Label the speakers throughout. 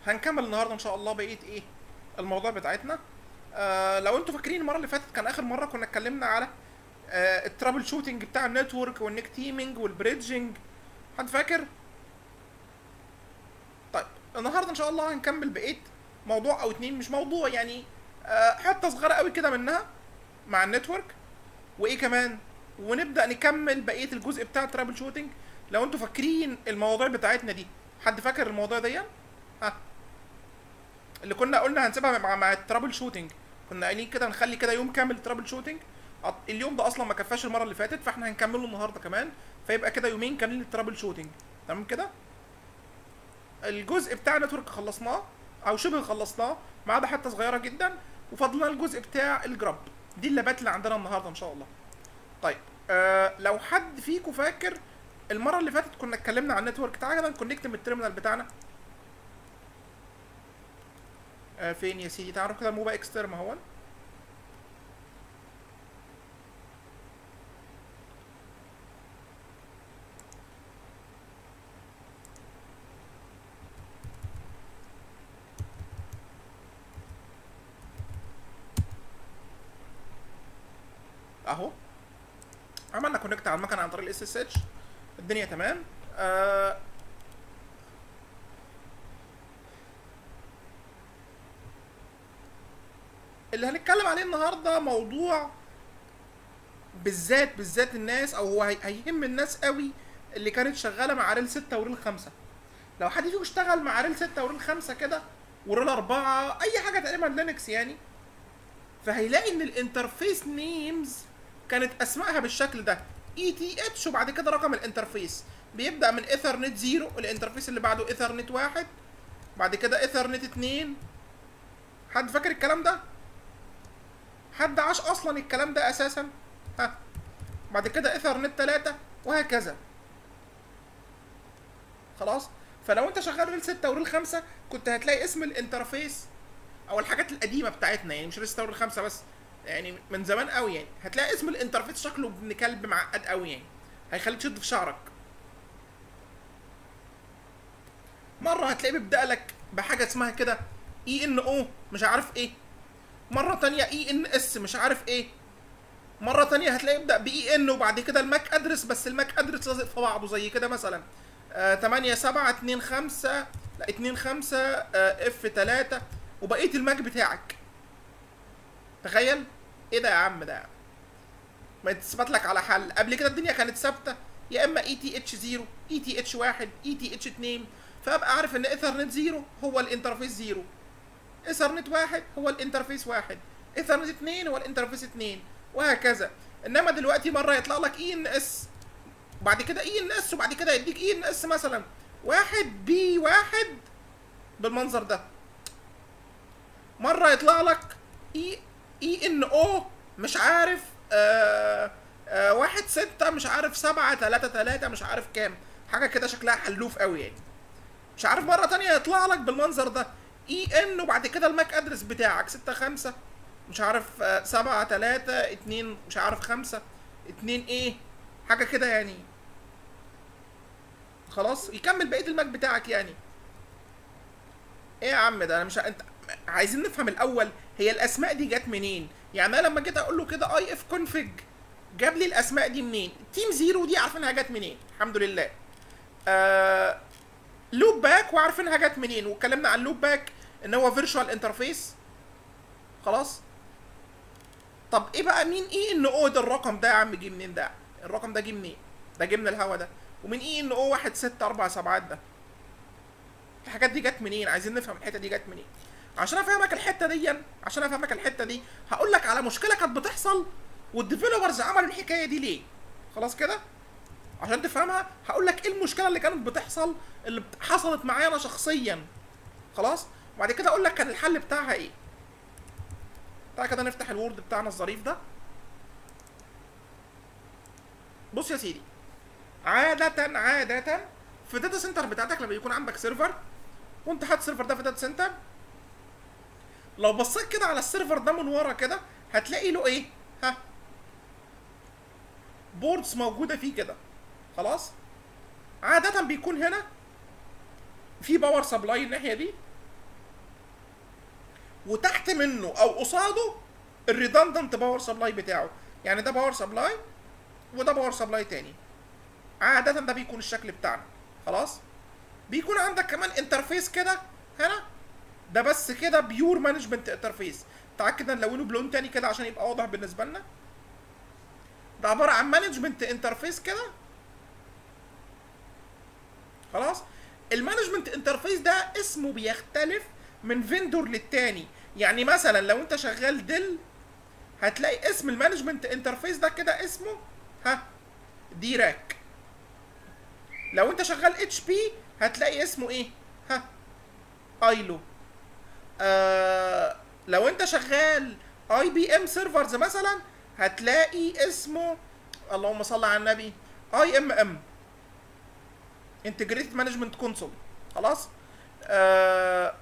Speaker 1: هنكمل النهارده ان شاء الله بقيه ايه الموضوع بتاعتنا آه لو انتوا فاكرين المره اللي فاتت كان اخر مره كنا اتكلمنا على آه الترابل شوتنج بتاع النتورك والنيك تيمينج والبريدجنج حد فاكر طيب النهارده ان شاء الله هنكمل بقيه موضوع او اتنين مش موضوع يعني آه حته صغيره قوي كده منها مع النتورك وايه كمان ونبدا نكمل بقيه الجزء بتاع الترابل شوتنج لو انتوا فاكرين المواضيع بتاعتنا دي حد فاكر الموضوع دي ها اللي كنا قلنا هنسيبها مع مع الترابل شوتنج كنا قايلين كده هنخلي كده يوم كامل ترابل شوتنج اليوم ده اصلا ما كفاش المره اللي فاتت فاحنا هنكمله النهارده كمان فيبقى كده يومين كاملين الترابل شوتنج تمام كده الجزء بتاع النتورك خلصناه او شبه خلصناه ما عدا حته صغيره جدا وفضلنا الجزء بتاع الجراب دي اللابات اللي عندنا النهارده ان شاء الله طيب آه لو حد فيكم فاكر المره اللي فاتت كنا اتكلمنا عن النتورك تعالى كده نكونكت من التيرمينال بتاعنا آه فين يا سيدي تعالوا كده موبا اكسترم اهو اهو عملنا كونكت على المكنه عن طريق الاس اس اتش الدنيا تمام آه اللي هنتكلم عليه النهارده موضوع بالذات بالذات الناس او هو هي- هيهم الناس قوي اللي كانت شغاله مع ريل 6 وريل 5 لو حد فيكم اشتغل مع ريل 6 وريل 5 كده وريل 4 اي حاجه تقريبا لينكس يعني فهيلاقي ان الانترفيس نيمز كانت اسمائها بالشكل ده اي تي اتش وبعد كده رقم الانترفيس بيبدا من ايثرنت 0 الانترفيس اللي بعده ايثرنت 1 بعد كده ايثرنت 2 حد فاكر الكلام ده حد عاش اصلا الكلام ده اساسا ها بعد كده ايثرنت 3 وهكذا خلاص فلو انت شغال ريل 6 وريل 5 كنت هتلاقي اسم الانترفيس او الحاجات القديمه بتاعتنا يعني مش ريل 6 وريل 5 بس يعني من زمان قوي يعني هتلاقي اسم الانترفيس شكله ابن كلب معقد قوي يعني هيخليك تشد في شعرك مره هتلاقيه بيبدا لك بحاجه اسمها كده اي ان او مش عارف ايه مره تانية اي ان اس مش عارف ايه مره تانية هتلاقيه يبدا باي ان وبعد كده الماك ادرس بس الماك ادرس لازق في بعضه زي كده مثلا آه 8 7 2 5 لا 2 5 آه اف 3 وبقيه الماك بتاعك تخيل ايه ده يا عم ده ما تثبت لك على حل قبل كده الدنيا كانت ثابته يا اما اي تي اتش 0 اي تي اتش 1 اي تي اتش 2 فابقى عارف ان ايثرنت 0 هو الانترفيس 0 ايثرنت 1 هو الانترفيس 1 ايثرنت 2 هو الانترفيس 2 وهكذا انما دلوقتي مره يطلع لك اي ان اس وبعد كده اي ان اس وبعد كده يديك اي ان اس مثلا واحد بي واحد بالمنظر ده مره يطلع لك اي اي ان او مش عارف آه آه واحد ستة مش عارف سبعة تلاتة تلاتة مش عارف كام حاجة كده شكلها حلوف قوي يعني مش عارف مرة تانية يطلع لك بالمنظر ده اي ان وبعد كده الماك ادرس بتاعك ستة خمسة مش عارف آه سبعة تلاتة اتنين مش عارف خمسة اتنين ايه حاجة كده يعني خلاص يكمل بقية الماك بتاعك يعني ايه يا عم ده انا مش ع- انت عايزين نفهم الاول هي الاسماء دي جت منين يعني انا لما جيت اقول له كده اي اف كونفج جاب لي الاسماء دي منين تيم زيرو دي عارفينها جت منين الحمد لله آه لوب باك وعارفينها جت منين واتكلمنا عن لوب باك ان هو فيرتشوال انترفيس خلاص طب ايه بقى مين ايه ان او ده الرقم ده يا عم جه منين ده الرقم ده جه منين ده جه من الهوا ده ومن ايه ان او واحد ستة اربع سبعات ده الحاجات دي جت منين عايزين نفهم الحته دي جت منين عشان افهمك الحته دي عشان افهمك الحته دي هقول لك على مشكله كانت بتحصل والديفلوبرز عملوا الحكايه دي ليه خلاص كده عشان تفهمها هقول لك ايه المشكله اللي كانت بتحصل اللي بت- حصلت معايا انا شخصيا خلاص وبعد كده اقول لك كان الحل بتاعها ايه تعالى كده نفتح الوورد بتاعنا الظريف ده بص يا سيدي عادة عادة في الداتا سنتر بتاعتك لما يكون عندك سيرفر وانت حاطط السيرفر ده في داتا سنتر لو بصيت كده على السيرفر ده من ورا كده هتلاقي له ايه ها بوردز موجوده فيه كده خلاص عاده بيكون هنا في باور سبلاي الناحيه دي وتحت منه او قصاده الريدندنت باور سبلاي بتاعه يعني ده باور سبلاي وده باور سبلاي تاني عادة ده بيكون الشكل بتاعنا خلاص بيكون عندك كمان انترفيس كده هنا ده بس كده بيور مانجمنت انترفيس تعال كده نلونه بلون تاني كده عشان يبقى واضح بالنسبه لنا ده عباره عن مانجمنت انترفيس كده خلاص المانجمنت انترفيس ده اسمه بيختلف من فيندور للتاني يعني مثلا لو انت شغال ديل هتلاقي اسم المانجمنت انترفيس ده كده اسمه ها دي راك لو انت شغال اتش بي هتلاقي اسمه ايه ها ايلو آه لو انت شغال اي بي ام سيرفرز مثلا هتلاقي اسمه اللهم صل على النبي اي ام ام انتجريتد مانجمنت كونسول خلاص آه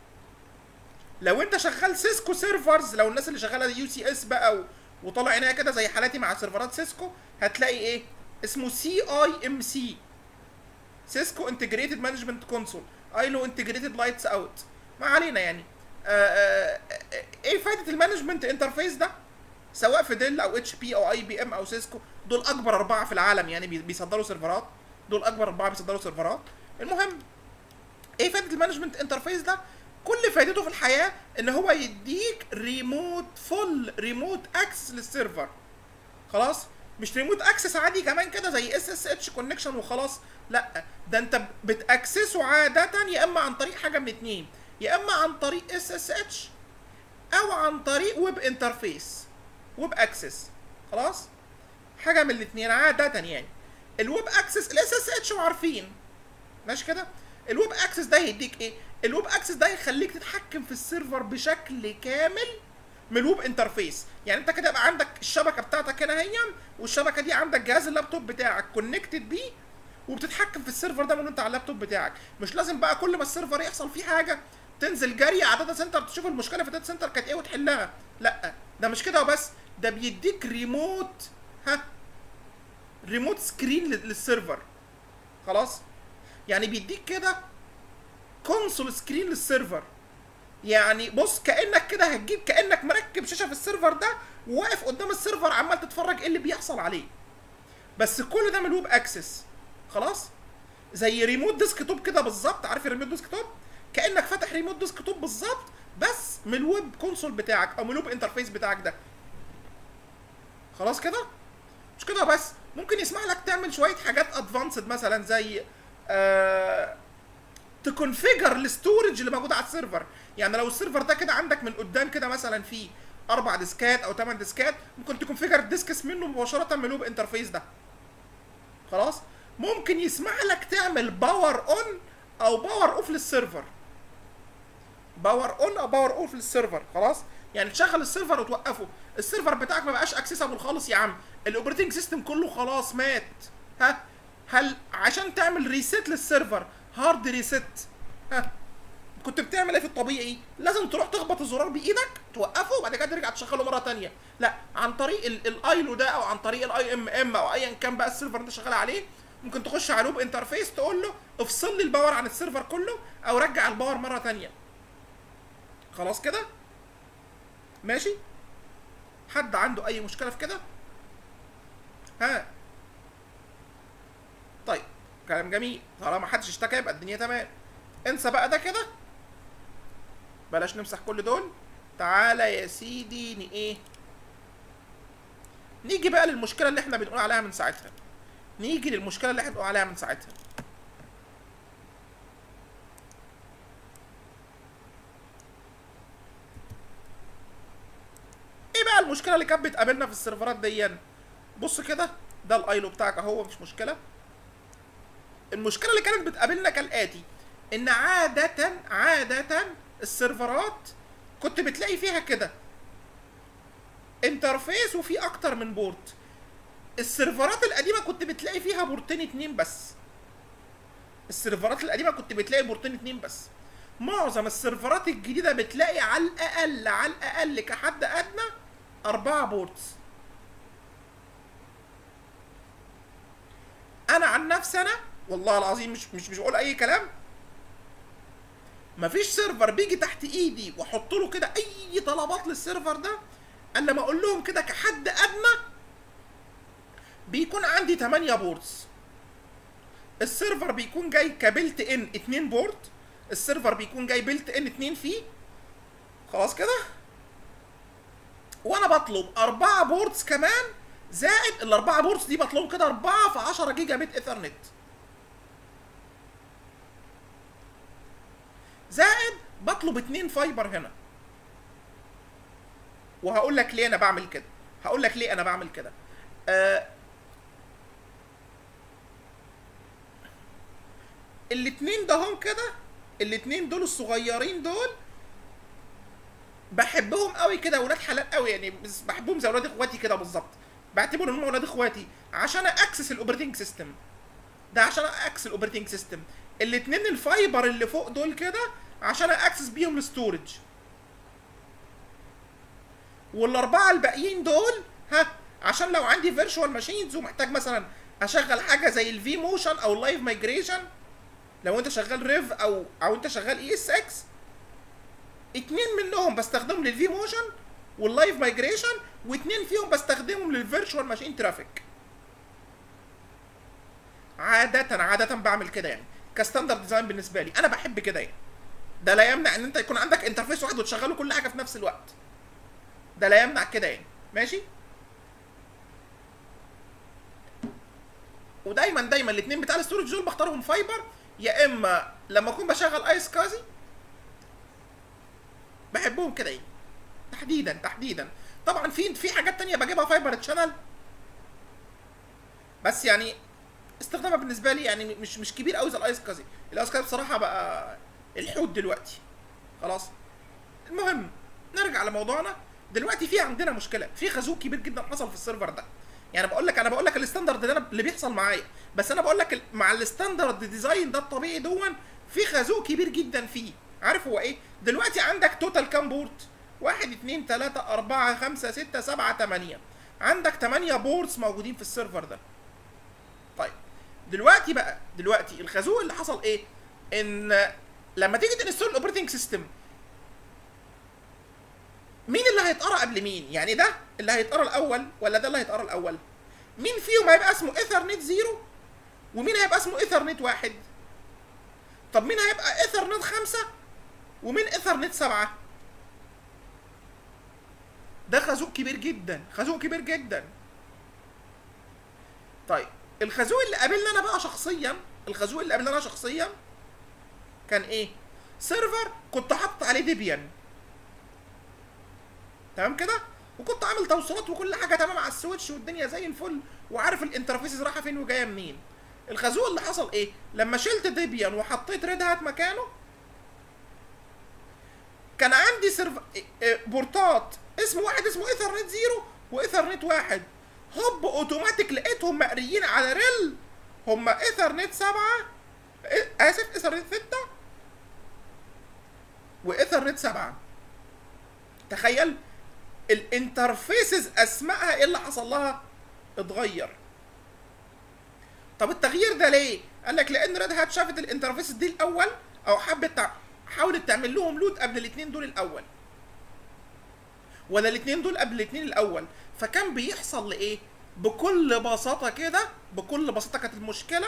Speaker 1: لو انت شغال سيسكو سيرفرز لو الناس اللي شغاله يو سي اس بقى و- وطالع عينيها كده زي حالاتي مع سيرفرات سيسكو هتلاقي ايه اسمه سي اي ام سي سيسكو انتجريتد مانجمنت كونسول ايلو انتجريتد لايتس اوت ما علينا يعني آه آه آه، ايه فايده المانجمنت انترفيس ده سواء في ديل او اتش بي او اي بي ام او سيسكو دول اكبر اربعه في العالم يعني بي- بيصدروا سيرفرات دول اكبر اربعه بيصدروا سيرفرات المهم ايه فايده المانجمنت انترفيس ده كل فايدته في الحياه ان هو يديك ريموت فول ريموت اكسس للسيرفر خلاص مش ريموت اكسس عادي كمان كده زي اس اس اتش كونكشن وخلاص لا ده انت بتاكسسه عاده يا اما عن طريق حاجه من اتنين يا اما عن طريق اس اس اتش او عن طريق ويب انترفيس ويب اكسس خلاص حاجه من الاثنين عاده يعني الويب اكسس الاس اس اتش عارفين ماشي كده الويب اكسس ده هيديك ايه الويب اكسس ده يخليك تتحكم في السيرفر بشكل كامل من الويب انترفيس يعني انت كده يبقى عندك الشبكه بتاعتك هنا هي والشبكه دي عندك جهاز اللابتوب بتاعك كونكتد بيه وبتتحكم في السيرفر ده من وانت على اللابتوب بتاعك مش لازم بقى كل ما السيرفر يحصل فيه حاجه تنزل جري على داتا سنتر تشوف المشكله في الداتا سنتر كانت ايه وتحلها لا ده مش كده وبس ده بيديك ريموت ها ريموت سكرين لل- للسيرفر خلاص يعني بيديك كده كونسول سكرين للسيرفر يعني بص كانك كده هتجيب كانك مركب شاشه في السيرفر ده وواقف قدام السيرفر عمال تتفرج ايه اللي بيحصل عليه بس كل ده من الويب اكسس خلاص زي ريموت ديسك توب كده بالظبط عارف الريموت ديسك توب كانك فاتح ريموت ديسك توب بالظبط بس من الويب كونسول بتاعك او من الويب انترفيس بتاعك ده خلاص كده مش كده بس ممكن يسمح لك تعمل شويه حاجات ادفانسد مثلا زي آه تكونفيجر الستورج اللي موجود على السيرفر يعني لو السيرفر ده كده عندك من قدام كده مثلا فيه اربع ديسكات او ثمان ديسكات ممكن تكونفيجر ديسكس منه مباشره من الويب انترفيس ده خلاص ممكن يسمح لك تعمل باور اون او باور اوف للسيرفر باور اون او باور اوف للسيرفر خلاص يعني تشغل السيرفر وتوقفه السيرفر بتاعك ما بقاش اكسسبل خالص يا عم الاوبريتنج سيستم كله خلاص مات ها هل عشان تعمل ريست للسيرفر هارد ريست ها كنت بتعمل ايه في الطبيعي لازم تروح تخبط الزرار بايدك توقفه وبعد كده ترجع تشغله مره تانية لا عن طريق ال- الايلو ده او عن طريق الاي ام ام او ايا كان بقى السيرفر اللي انت شغال عليه ممكن تخش على لوب انترفيس تقول له افصل لي الباور عن السيرفر كله او رجع الباور مره تانية خلاص كده ماشي حد عنده اي مشكله في كده ها طيب كلام جميل طالما ما حدش اشتكى يبقى الدنيا تمام انسى بقى ده كده بلاش نمسح كل دول تعالى يا سيدي ن- ايه نيجي بقى للمشكله اللي احنا بنقول عليها من ساعتها نيجي للمشكله اللي احنا بنقول عليها من ساعتها ايه بقى المشكله اللي كانت بتقابلنا في السيرفرات دي بص كده ده الايلو بتاعك اهو مفيش مشكله المشكله اللي كانت بتقابلنا كالاتي ان عاده عاده السيرفرات كنت بتلاقي فيها كده انترفيس وفي اكتر من بورت السيرفرات القديمه كنت بتلاقي فيها بورتين اتنين بس السيرفرات القديمه كنت بتلاقي بورتين اتنين بس معظم السيرفرات الجديده بتلاقي على الاقل على الاقل كحد ادنى اربعه بورتس انا عن نفسي انا والله العظيم مش مش مش بقول اي كلام مفيش سيرفر بيجي تحت ايدي واحط له كده اي طلبات للسيرفر ده الا ما اقول لهم كده كحد ادنى بيكون عندي 8 بوردز السيرفر بيكون جاي كبلت ان 2 بورد السيرفر بيكون جاي بلت ان 2 فيه خلاص كده وانا بطلب أربعة بوردز كمان زائد الأربعة بوردز دي بطلبهم كده أربعة في 10 جيجا بت ايثرنت زائد بطلب اتنين فايبر هنا وهقول لك ليه انا بعمل كده هقول لك ليه انا بعمل كده آه الاتنين ده هم كده الاتنين دول الصغيرين دول بحبهم قوي كده ولاد حلال قوي يعني بس بحبهم زي ولاد اخواتي كده بالظبط بعتبر ان هم ولاد اخواتي عشان اكسس الاوبريتنج سيستم ده عشان اكسس الاوبريتنج سيستم الاتنين الفايبر اللي فوق دول كده عشان اكسس بيهم الستورج والاربعه الباقيين دول ها عشان لو عندي فيرتشوال ماشينز ومحتاج مثلا اشغل حاجه زي الفي موشن او اللايف مايجريشن لو انت شغال ريف او او انت شغال اي اس اكس اتنين منهم بستخدمهم للفي موشن واللايف مايجريشن واتنين فيهم بستخدمهم للفيرتشوال ماشين ترافيك عادة عادة بعمل كده يعني كستاندرد ديزاين بالنسبة لي انا بحب كده يعني ده لا يمنع ان انت يكون عندك انترفيس واحد وتشغله كل حاجة في نفس الوقت ده لا يمنع كده يعني ماشي ودايما دايما الاثنين بتاع الاستورج دول بختارهم فايبر يا اما لما اكون بشغل ايس كازي بحبهم كده يعني تحديدا تحديدا طبعا في في حاجات تانية بجيبها فايبر تشانل بس يعني استخدامها بالنسبه لي يعني مش مش كبير قوي زي الايس كازي الايس كازي بصراحه بقى الحوت دلوقتي خلاص المهم نرجع لموضوعنا دلوقتي في عندنا مشكله في خازوق كبير جدا حصل في السيرفر ده يعني بقول لك انا بقول لك الستاندرد اللي, أنا اللي بيحصل معايا بس انا بقول لك ال- مع الستاندرد ديزاين ده الطبيعي دون في خازوق كبير جدا فيه عارف هو ايه دلوقتي عندك توتال كام بورد واحد اتنين تلاتة أربعة خمسة ستة سبعة تمانية عندك تمانية بوردز موجودين في السيرفر ده طيب دلوقتي بقى دلوقتي الخازوق اللي حصل ايه ان لما تيجي تنستول الاوبريتنج سيستم مين اللي هيتقرا قبل مين يعني ده اللي هيتقرا الاول ولا ده اللي هيتقرا الاول مين فيهم هيبقى اسمه ايثرنت زيرو ومين هيبقى اسمه ايثرنت واحد طب مين هيبقى ايثرنت خمسة ومين ايثرنت سبعة ده خازوق كبير جدا خازوق كبير جدا طيب الخازوق اللي قابلنا انا بقى شخصيا الخازوق اللي قابلنا انا شخصيا كان ايه سيرفر كنت حاطط عليه ديبيان تمام كده وكنت عامل توصيلات وكل حاجه تمام على السويتش والدنيا زي الفل وعارف الانترفيسز رايحه فين وجايه منين الخازوق اللي حصل ايه لما شلت ديبيان وحطيت ريد هات مكانه كان عندي سيرف إيه- إيه بورتات اسم واحد اسمه ايثرنت زيرو وايثرنت واحد هوب اوتوماتيك لقيتهم مقريين على ريل هم ايثرنت سبعة إيه- اسف ايثرنت ستة وايثرنت سبعة تخيل الانترفيسز اسمائها ايه اللي حصل لها اتغير طب التغيير ده ليه قال لك لان ريد هات شافت الانترفيسز دي الاول او حبت تع- حاولت تعمل لهم لود قبل الاثنين دول الاول ولا الاثنين دول قبل الاثنين الاول فكان بيحصل لايه بكل بساطه كده بكل بساطه كانت المشكله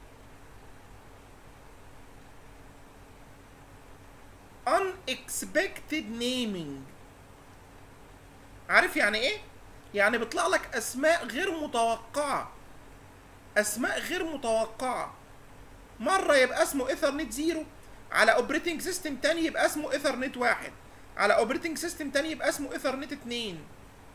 Speaker 1: unexpected naming عارف يعني ايه يعني بيطلع لك اسماء غير متوقعه اسماء غير متوقعه مره يبقى اسمه ايثرنت زيرو على اوبريتنج سيستم تاني يبقى اسمه ايثرنت واحد على اوبريتنج سيستم تاني يبقى اسمه ايثرنت اتنين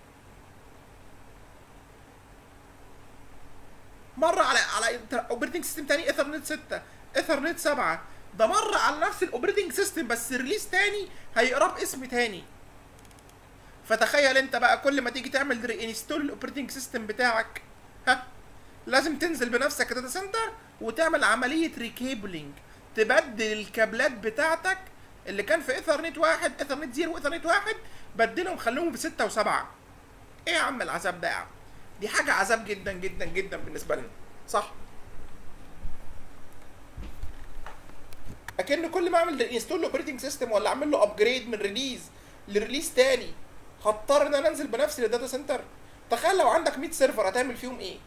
Speaker 1: مره على على اوبريتنج سيستم تاني ايثرنت 6 ايثرنت 7 ده مره على نفس الاوبريتنج سيستم بس ريليس تاني هيقراه باسم تاني فتخيل انت بقى كل ما تيجي تعمل رينستول الاوبريتنج سيستم بتاعك ها لازم تنزل بنفسك داتا سنتر وتعمل عمليه ريكيبلينج تبدل الكابلات بتاعتك اللي كان في ايثرنت واحد ايثرنت زيرو وايثرنت واحد بدلهم خليهم بستة وسبعة ايه يا عم العذاب ده يا عم دي حاجة عذاب جدا جدا جدا بالنسبة لنا صح اكن كل ما اعمل انستول اوبريتنج سيستم ولا اعمل له ابجريد من ريليز لريليز تاني هضطر ان انا انزل بنفسي للداتا سنتر تخيل لو عندك 100 سيرفر هتعمل فيهم ايه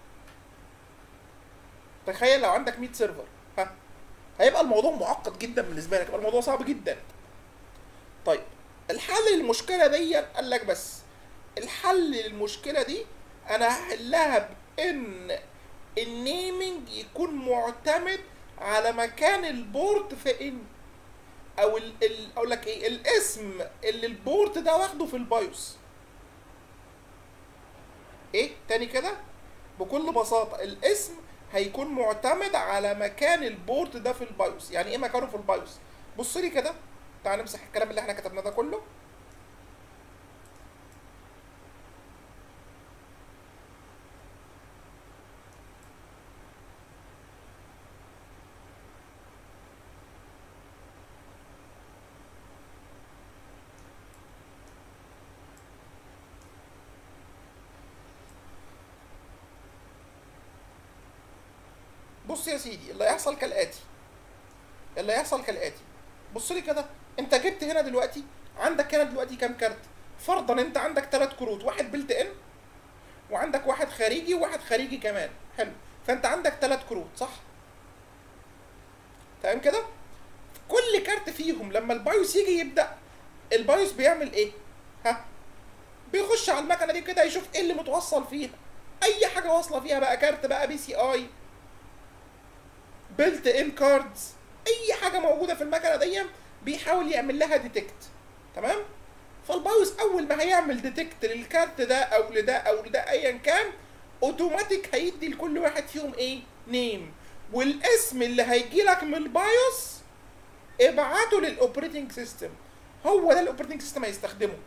Speaker 1: تخيل لو عندك 100 سيرفر ها هيبقى الموضوع معقد جدا بالنسبه لك هيبقى الموضوع صعب جدا طيب الحل للمشكله دي قال لك بس الحل للمشكله دي انا هحلها بان النيمنج يكون معتمد على مكان البورت في ان او ال ال اقول لك ايه الاسم اللي البورت ده واخده في البايوس ايه تاني كده بكل بساطه الاسم هيكون معتمد على مكان البورت ده في البايوس يعني ايه مكانه في البايوس بص لي كده تعال نمسح الكلام اللي احنا كتبناه ده كله بص يا سيدي اللي هيحصل كالاتي اللي هيحصل كالاتي بص لي كده انت جبت هنا دلوقتي عندك هنا دلوقتي كام كارت فرضا انت عندك ثلاث كروت واحد بلت ان وعندك واحد خارجي وواحد خارجي كمان حلو فانت عندك ثلاث كروت صح تمام كده كل كارت فيهم لما البايوس يجي يبدا البايوس بيعمل ايه ها بيخش على المكنه دي كده يشوف ايه اللي متوصل فيها اي حاجه واصله فيها بقى كارت بقى بي سي اي بيلت ان كاردز اي حاجه موجوده في المكنه دي بيحاول يعمل لها ديتكت تمام فالبايوس اول ما هيعمل ديتكت للكارت ده او لده او لده ايا كان اوتوماتيك هيدي لكل واحد فيهم ايه نيم والاسم اللي هيجي لك من البايوس ابعته للاوبريتنج سيستم هو ده الاوبريتنج سيستم هيستخدمه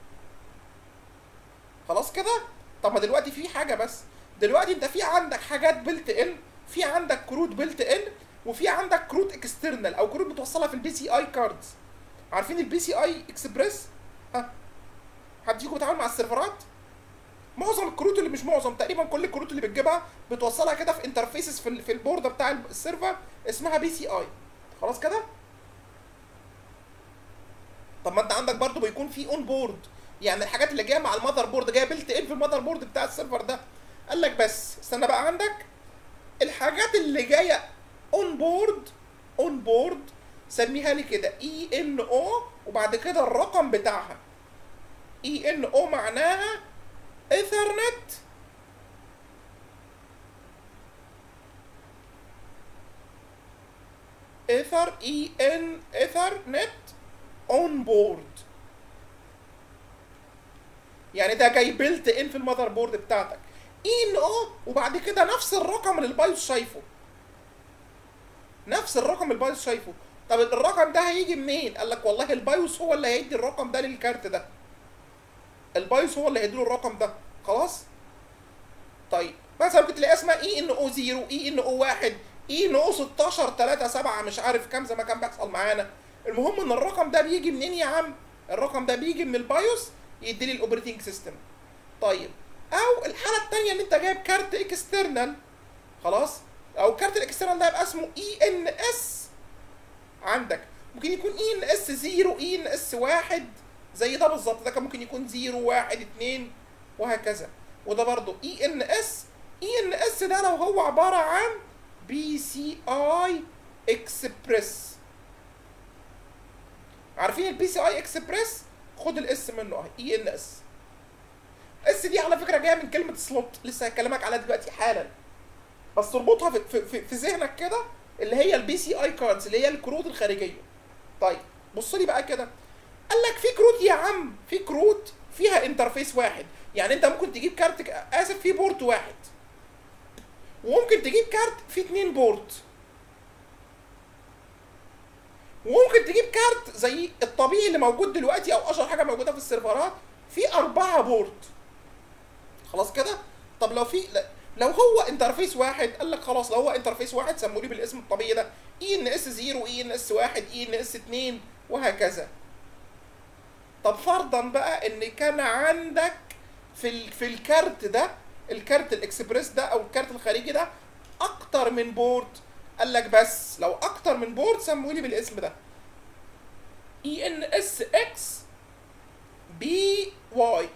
Speaker 1: خلاص كده طب ما دلوقتي في حاجه بس دلوقتي انت في عندك حاجات بلت ان في عندك كروت بلت ان وفي عندك كروت اكسترنال او كروت متوصله في البي سي اي كاردز عارفين البي سي اي اكسبريس ها حد فيكم بيتعامل مع السيرفرات معظم الكروت اللي مش معظم تقريبا كل الكروت اللي بتجيبها بتوصلها كده في انترفيسز في, ال- في البورد بتاع السيرفر اسمها بي سي اي خلاص كده طب ما انت عندك برضو بيكون في اون بورد يعني الحاجات اللي جايه مع المذر بورد جايه بلت ان في المذر بورد بتاع السيرفر ده قال لك بس استنى بقى عندك الحاجات اللي جايه اون بورد اون بورد سميها لي كده اي ان او وبعد كده الرقم بتاعها اي ان او معناها ايثرنت ايثر اي ان ايثرنت اون بورد يعني ده جاي بيلت ان في المذر بورد بتاعتك اي ان او وبعد كده نفس الرقم اللي البايوس شايفه نفس الرقم اللي البايوس شايفه طب الرقم ده هيجي منين قال لك والله البايوس هو اللي هيدي الرقم ده للكارت ده البايوس هو اللي هيديله الرقم ده خلاص طيب مثلا ممكن تلاقي اسمها اي ان او 0 اي ان او 1 اي ان او 16 3 7 مش عارف كام زي ما كان بيحصل معانا المهم ان الرقم ده بيجي منين يا عم الرقم ده بيجي من البايوس يدي لي الاوبريتنج سيستم طيب او الحاله الثانيه ان انت جايب كارت اكسترنال خلاص او كارت الاكسترنال ده يبقى اسمه اي ان اس عندك ممكن يكون اي ان اس 0 اي ان اس 1 زي ده بالظبط ده كان ممكن يكون 0 1 2 وهكذا وده برضه اي ان اس اي ان اس ده لو هو عباره عن بي سي اي اكسبريس عارفين البي سي اي اكسبريس خد الاس منه اهي اي ان اس اس دي على فكره جايه من كلمه سلوت لسه هكلمك عليها دلوقتي حالا بس تربطها في, في, في, في ذهنك كده اللي هي البي سي اي كاردز اللي هي الكروت الخارجيه طيب بص لي بقى كده قال لك في كروت يا عم في كروت فيها انترفيس واحد يعني انت ممكن تجيب كارت اسف في بورت واحد وممكن تجيب كارت فيه اتنين بورت وممكن تجيب كارت زي الطبيعي اللي موجود دلوقتي او اشهر حاجه موجوده في السيرفرات في اربعه بورت خلاص كده طب لو في لا- لو هو انترفيس واحد قال لك خلاص لو هو انترفيس واحد سموه لي بالاسم الطبيعي ده اي ان اس 0 اي ان اس 1 اي ان اس 2 وهكذا طب فرضا بقى ان كان عندك في ال... في الكارت ده الكارت الاكسبريس ده او الكارت الخارجي ده اكتر من بورد قال لك بس لو اكتر من بورد سمولي بالاسم ده اي ان اس اكس بي واي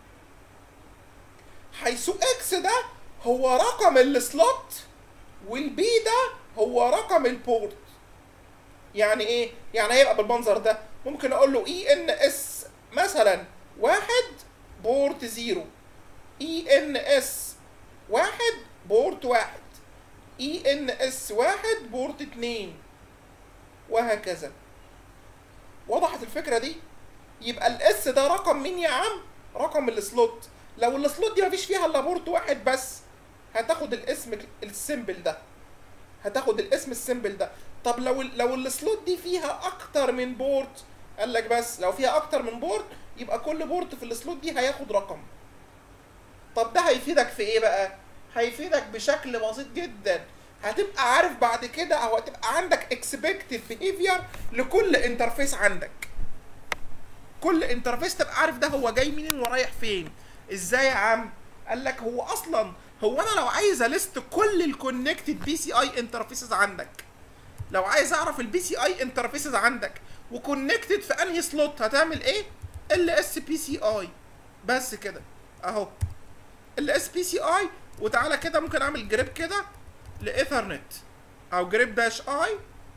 Speaker 1: حيث اكس ده هو رقم السلوت والبي ده هو رقم البورت يعني ايه يعني هيبقى بالمنظر ده ممكن اقول له اي ان اس مثلا واحد بورت زيرو اي ان اس واحد بورت واحد اي ان اس واحد بورت اتنين وهكذا وضحت الفكرة دي يبقى الاس ده رقم مين يا عم رقم السلوت لو السلوت دي مفيش فيها الا بورت واحد بس هتاخد الاسم السيمبل ده هتاخد الاسم السيمبل ده طب لو ال- لو السلوت دي فيها اكتر من بورت قال لك بس لو فيها اكتر من بورت يبقى كل بورت في السلوت دي هياخد رقم طب ده هيفيدك في ايه بقى هيفيدك بشكل بسيط جدا هتبقى عارف بعد كده او هتبقى عندك اكسبكتد بيهيفير لكل انترفيس عندك كل انترفيس تبقى عارف ده هو جاي منين ورايح فين ازاي يا عم قال لك هو اصلا هو انا لو عايز اليست كل الكونكتد بي سي اي انترفيسز عندك لو عايز اعرف البي سي اي انترفيسز عندك وكونكتد في انهي سلوت هتعمل ايه ال اس بي سي اي بس كده اهو ال اس بي سي اي وتعالى كده ممكن اعمل جريب كده لايثرنت او جريب داش اي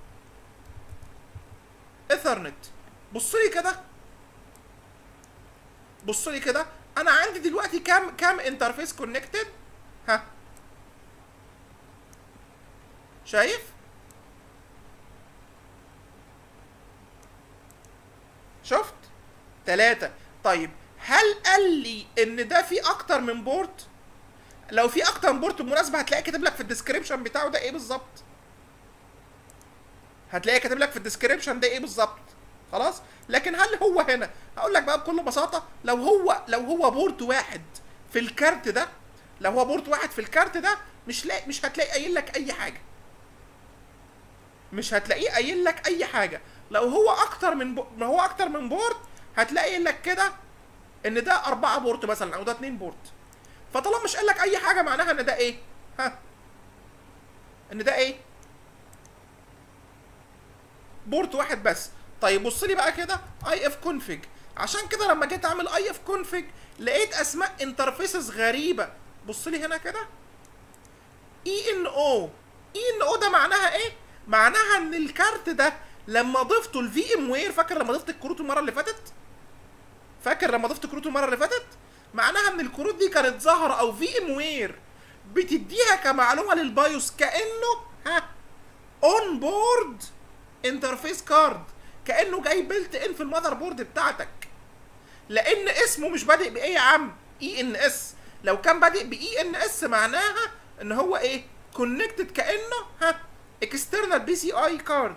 Speaker 1: ايثرنت بص لي كده بص لي كده انا عندي دلوقتي كام كام انترفيس كونكتد ها شايف شفت ثلاثة طيب هل قال لي ان ده في اكتر من بورت لو في اكتر من بورت بالمناسبه هتلاقي كاتب لك في الديسكريبشن بتاعه ده ايه بالظبط هتلاقي كاتب لك في الديسكريبشن ده ايه بالظبط خلاص لكن هل هو هنا هقول لك بقى بكل بساطه لو هو لو هو بورت واحد في الكارت ده لو هو بورت واحد في الكارت ده مش لاقي مش هتلاقي قايل لك اي حاجه مش هتلاقيه قايل لك اي حاجه لو هو اكتر من بو... ما هو اكتر من بورت هتلاقي قايل لك كده ان ده أربعة بورت مثلا او ده اتنين بورت فطالما مش قال لك اي حاجه معناها ان ده ايه ها ان ده ايه بورت واحد بس طيب بص لي بقى كده اي اف كونفيج عشان كده لما جيت اعمل اي اف كونفيج لقيت اسماء انترفيسز غريبه بص لي هنا كده اي ان او اي ان او ده معناها ايه معناها ان الكارت ده لما ضفته الفي ام وير فاكر لما ضفت الكروت المره اللي فاتت فاكر لما ضفت كروت المره اللي فاتت معناها ان الكروت دي كانت ظاهره او في ام وير بتديها كمعلومه للبايوس كانه ها اون بورد انترفيس كارد كانه جاي بيلت ان في المذر بورد بتاعتك لان اسمه مش بادئ بايه يا عم اي ان اس لو كان بادئ باي ان اس معناها ان هو ايه كونكتد كانه ها اكسترنال بي سي اي كارد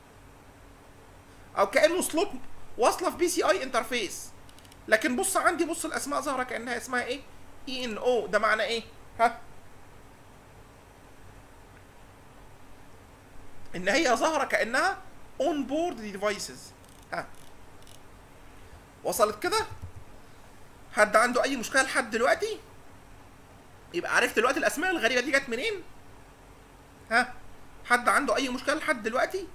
Speaker 1: او كانه سلوت واصله في بي سي اي انترفيس لكن بص عندي بص الاسماء ظاهره كانها اسمها ايه اي ان او ده معناه ايه ها ان هي ظاهره كانها اون بورد ديفايسز ها وصلت كده حد عنده اي مشكله لحد دلوقتي يبقى عرفت دلوقتي الاسماء الغريبه دي جت منين ها حد عنده اي مشكله لحد دلوقتي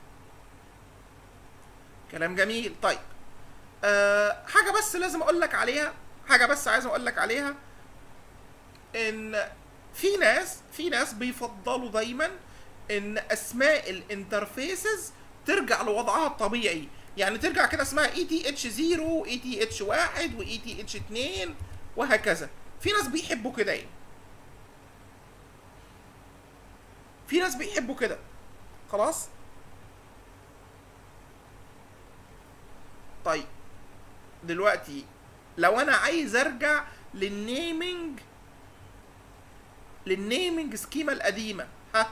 Speaker 1: كلام جميل طيب أه حاجه بس لازم اقول لك عليها حاجه بس عايز اقول لك عليها ان في ناس في ناس بيفضلوا دايما ان اسماء الانترفيسز ترجع لوضعها الطبيعي يعني ترجع كده اسمها اي تي اتش 0 واي تي اتش 1 واي تي اتش 2 وهكذا في ناس بيحبوا كده يعني في ناس بيحبوا كده خلاص طيب دلوقتي لو انا عايز ارجع للنيمينج للنيمينج سكيما القديمه ها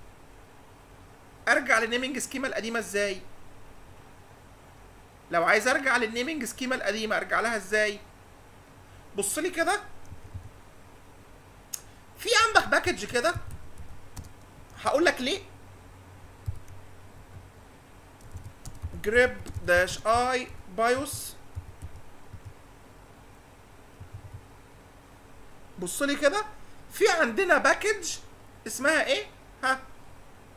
Speaker 1: ارجع للنيمينج سكيما القديمه ازاي لو عايز ارجع للنيمينج سكيما القديمه ارجع لها ازاي بص لي كده في عندك باكج كده هقول لك ليه جريب داش اي بايوس بص لي كده في عندنا باكج اسمها ايه ها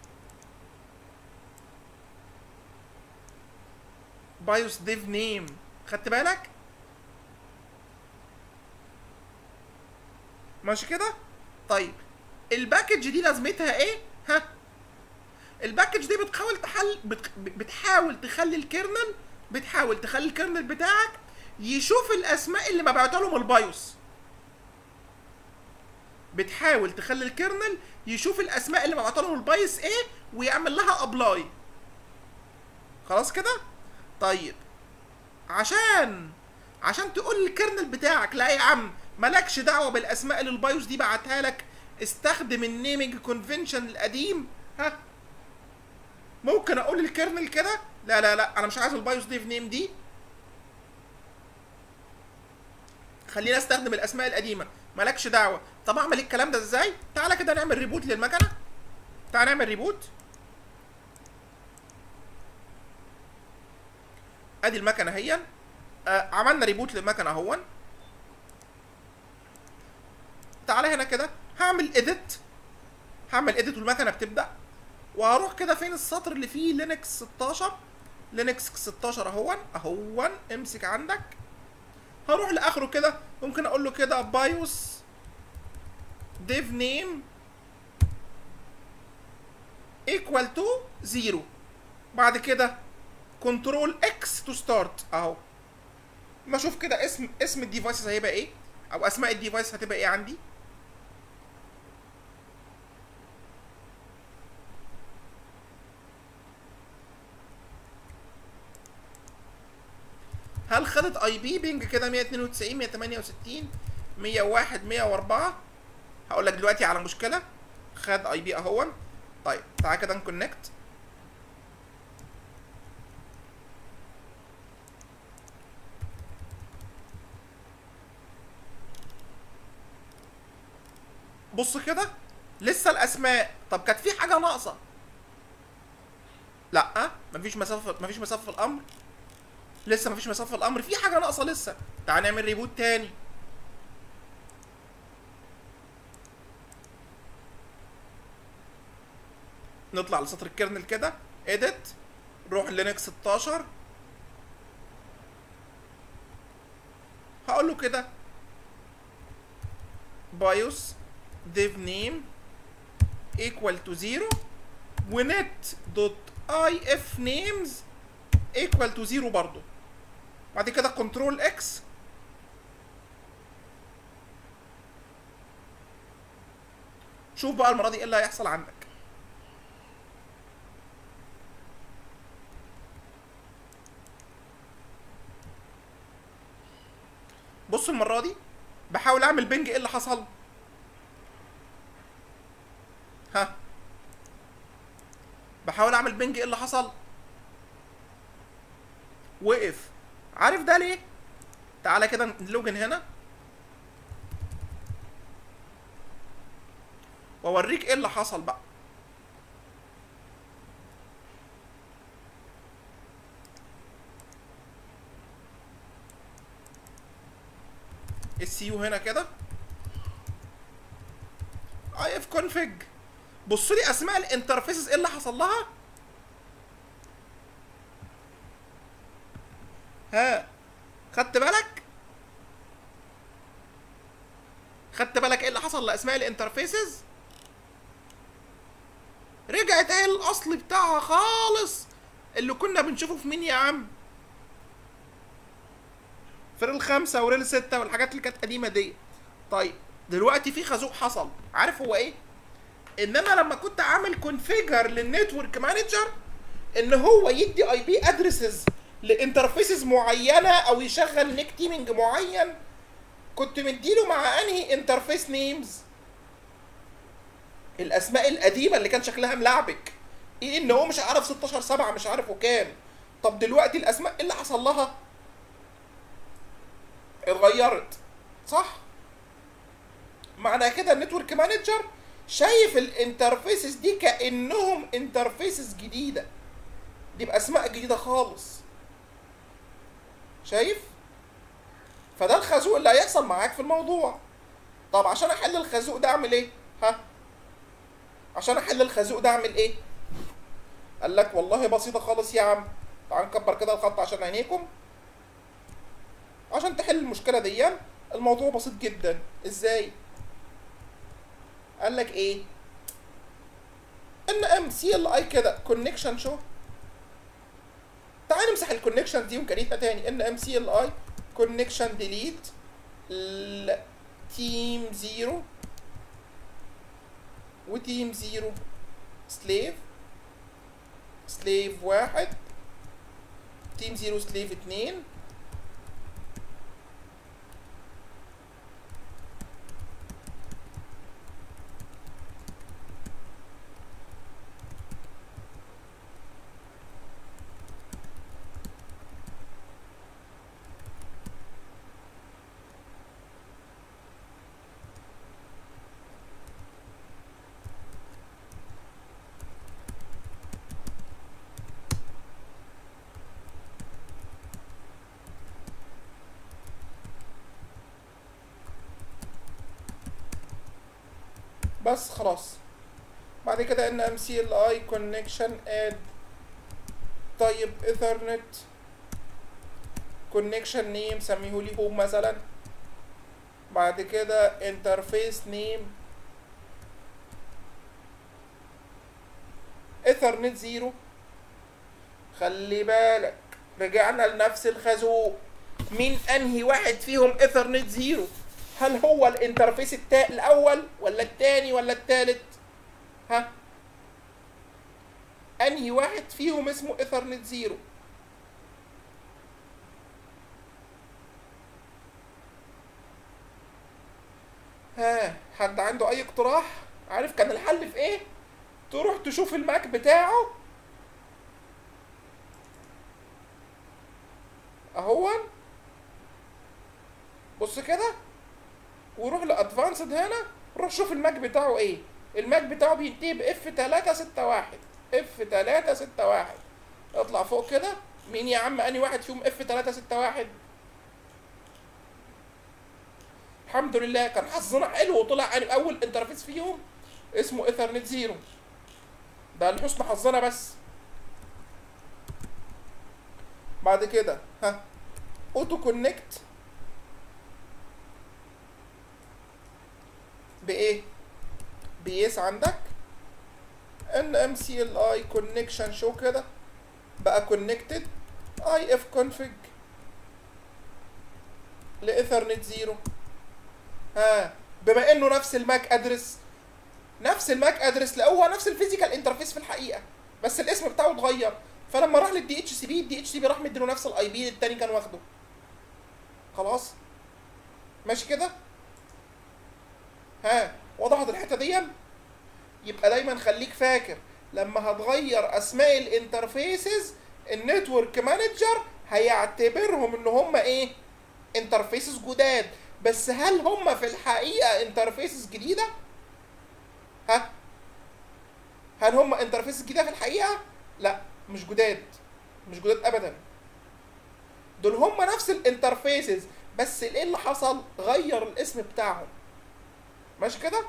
Speaker 1: بايوس ديف نيم خدت بالك ماشي كده طيب الباكج دي لازمتها ايه ها الباكج دي بتحاول تحل بت... بتحاول تخلي الكيرنل بتحاول تخلي الكيرنل بتاعك يشوف الاسماء اللي مبعوتها لهم البايوس بتحاول تخلي الكيرنل يشوف الاسماء اللي مبعوتها لهم البايوس ايه ويعمل لها ابلاي خلاص كده طيب عشان عشان تقول للكيرنل بتاعك لا يا عم مالكش دعوه بالاسماء اللي البايوس دي بعتها لك استخدم النيمنج كونفنشن القديم ها ممكن اقول للكيرنل كده لا لا لا انا مش عايز البايوس ديف نيم دي خلينا استخدم الاسماء القديمه مالكش دعوه طب اعمل الكلام ده ازاي تعالى كده نعمل ريبوت للمكنه تعالى نعمل ريبوت ادي المكنه اهي آه عملنا ريبوت للمكنه اهون تعالى هنا كده هعمل اديت هعمل اديت والمكنه بتبدا وهروح كده فين السطر اللي فيه لينكس 16 لينكس 16 اهون اهون امسك عندك هروح لاخره كده ممكن اقول له كده بايوس ديف نيم ايكوال تو زيرو بعد كده كنترول اكس تو ستارت اهو ما اشوف كده اسم اسم الديفايس هيبقى ايه او اسماء الديفايس هتبقى ايه عندي هل خدت اي بي بينج كده 192 168 101 104 هقول لك دلوقتي على مشكله خد اي بي اهون طيب تعالى كده نكونكت بص كده لسه الاسماء طب كانت في حاجه ناقصه لا مفيش مسافه مفيش مسافه في الامر لسه مفيش مسافه في الامر في حاجه ناقصه لسه تعال نعمل ريبوت تاني نطلع لسطر الكيرنل كده اديت روح لينكس 16 هقول له كده بايوس div name equal to 0 ونت دوت اي اف نيمز equal to 0 برضو بعد كده كنترول اكس شوف بقى المره دي ايه اللي هيحصل عندك بص المره دي بحاول اعمل بنج ايه اللي حصل ها بحاول اعمل بنج ايه اللي حصل وقف عارف ده ليه تعالى كده نلوجن هنا واوريك ايه اللي حصل بقى السي يو هنا كده اي اف كونفج بصوا لي اسماء الانترفيسز ايه اللي حصل لها ها خدت بالك خدت بالك ايه اللي حصل لاسماء الانترفيسز رجعت اهي الاصل بتاعها خالص اللي كنا بنشوفه في مين يا عم في ريل خمسة وريل ستة والحاجات اللي كانت قديمة دي طيب دلوقتي في خازوق حصل عارف هو ايه ان انا لما كنت عامل كونفيجر للنتورك مانجر ان هو يدي اي بي ادريسز لانترفيسز معينه او يشغل نيك تيمنج معين كنت مديله مع انهي انترفيس نيمز الاسماء القديمه اللي كان شكلها ملعبك ايه ان هو مش عارف 16 7 مش عارف وكام طب دلوقتي الاسماء ايه اللي حصل لها اتغيرت صح معنى كده النتورك مانجر شايف الانترفيسز دي كانهم انترفيسز جديده دي باسماء جديده خالص شايف فده الخازوق اللي هيحصل معاك في الموضوع طب عشان احل الخازوق ده اعمل ايه ها عشان احل الخازوق ده اعمل ايه قال لك والله بسيطه خالص يا عم تعال نكبر كده الخط عشان عينيكم عشان تحل المشكله دي الموضوع بسيط جدا ازاي قال لك ايه ان ام سي ال اي كده كونكشن شو تعال نمسح الكونكشن دي ونكريتها تاني ان ام سي ال اي كونكشن ديليت تيم زيرو وتيم زيرو سليف سليف واحد تيم زيرو سليف اتنين بس خلاص بعد كده ان ام سي ال اي كونكشن اد طيب ايثرنت كونكشن نيم سميهولي هوم مثلا بعد كده انترفيس نيم ايثرنت زيرو خلي بالك رجعنا لنفس الخازوق مين انهي واحد فيهم ايثرنت زيرو هل هو الانترفيس التا الاول ولا الثاني ولا الثالث ها انهي واحد فيهم اسمه ايثرنت زيرو ها حد عنده اي اقتراح عارف كان الحل في ايه تروح تشوف الماك بتاعه اهو بص كده وروح لادفانسد هنا روح شوف الماك بتاعه ايه الماك بتاعه بينتهي ب اف 361 اف 361 اطلع فوق كده مين يا عم انهي واحد فيهم اف 361 الحمد لله كان حظنا حلو وطلع يعني اول انترفيس فيهم اسمه ايثرنت زيرو ده لحسن حظنا بس بعد كده ها اوتو كونكت بايه بيس عندك ان ام سي ال اي كونكشن شو كده بقى كونكتد اي اف كونفج لايثرنت زيرو ها بما انه نفس الماك ادرس نفس الماك ادرس لا هو نفس الفيزيكال انترفيس في الحقيقه بس الاسم بتاعه اتغير فلما راح للدي اتش سي بي الدي اتش سي بي راح مديله نفس الاي بي التاني كان واخده خلاص ماشي كده ها وضحت الحته دي يبقى دايما خليك فاكر لما هتغير اسماء الانترفيسز النتورك مانجر هيعتبرهم ان هم ايه انترفيسز جداد بس هل هم في الحقيقه انترفيسز جديده ها هل هم انترفيسز جديده في الحقيقه لا مش جداد مش جداد ابدا دول هم نفس الانترفيسز بس ايه اللي حصل غير الاسم بتاعهم ماشي كده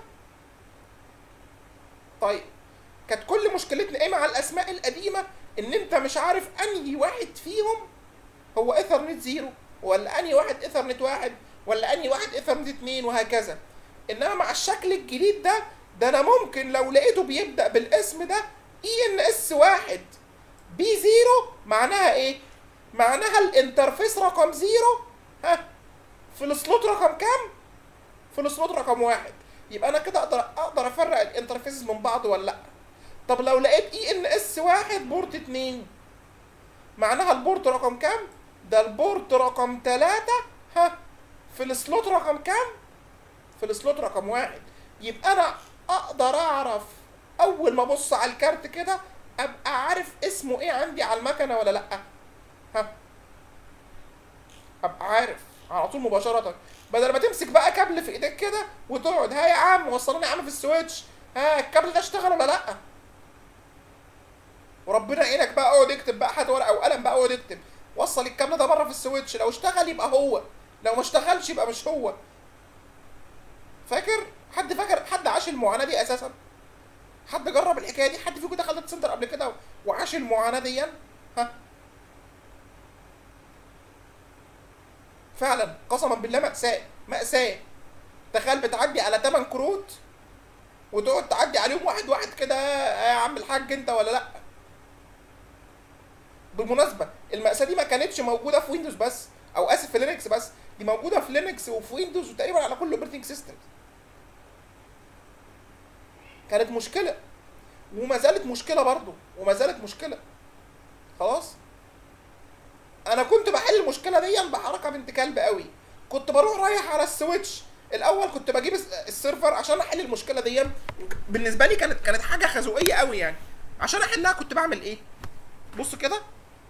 Speaker 1: طيب كانت كل مشكلتنا ايه مع الاسماء القديمه ان انت مش عارف انهي واحد فيهم هو ايثرنت زيرو ولا انهي واحد ايثرنت واحد ولا انهي واحد ايثرنت اتنين وهكذا انما مع الشكل الجديد ده ده انا ممكن لو لقيته بيبدا بالاسم ده اي ان اس واحد بي زيرو معناها ايه معناها الانترفيس رقم زيرو ها في السلوت رقم كام في السلوت رقم واحد يبقى انا كده اقدر اقدر افرق الانترفيسز من بعض ولا لا طب لو لقيت اي ان اس واحد بورت اتنين معناها البورت رقم كام ده البورت رقم تلاتة ها في السلوت رقم كام في السلوت رقم واحد يبقى انا اقدر اعرف اول ما ابص على الكارت كده ابقى عارف اسمه ايه عندي على المكنه ولا لا ها ابقى عارف على طول مباشره بدل ما تمسك بقى كابل في ايدك كده وتقعد ها يا عم وصلني يا عم في السويتش ها الكابل ده اشتغل ولا لا وربنا يعينك بقى اقعد اكتب بقى هات ورقه وقلم بقى اقعد اكتب وصل الكابل ده بره في السويتش لو اشتغل يبقى هو لو ما اشتغلش يبقى مش هو فاكر حد فاكر حد عاش المعاناه دي اساسا حد جرب الحكايه دي حد فيكم دخل داتا سنتر قبل كده وعاش المعاناه دي ها فعلا قسما بالله مأساة مأساة تخيل بتعدي على 8 كروت وتقعد تعدي عليهم واحد واحد كده يا عم الحاج انت ولا لا بالمناسبة المأساة دي ما كانتش موجودة في ويندوز بس او اسف في لينكس بس دي موجودة في لينكس وفي ويندوز وتقريبا على كل اوبريتنج سيستم كانت مشكلة وما زالت مشكلة برضه وما زالت مشكلة خلاص انا كنت بحل المشكله دي بحركه بنت كلب قوي كنت بروح رايح على السويتش الاول كنت بجيب الس- السيرفر عشان احل المشكله دي بالنسبه لي كانت كانت حاجه خزوقيه قوي يعني عشان احلها كنت بعمل ايه بص كده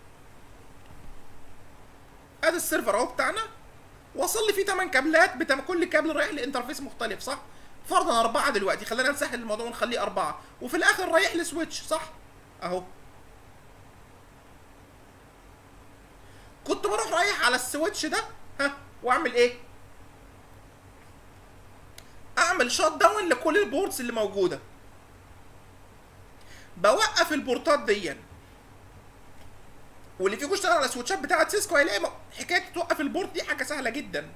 Speaker 1: ادي السيرفر اهو بتاعنا وصل لي فيه 8 كابلات بتم كل كابل رايح لانترفيس مختلف صح فرضا اربعه دلوقتي خلينا نسهل الموضوع ونخليه اربعه وفي الاخر رايح لسويتش صح اهو كنت بروح رايح على السويتش ده ها واعمل ايه اعمل شات داون لكل البورتس اللي موجوده بوقف البورتات دي واللي فيكم اشتغل على السويتشات بتاعه سيسكو هيلاقي م- حكايه توقف البورت دي حاجه سهله جدا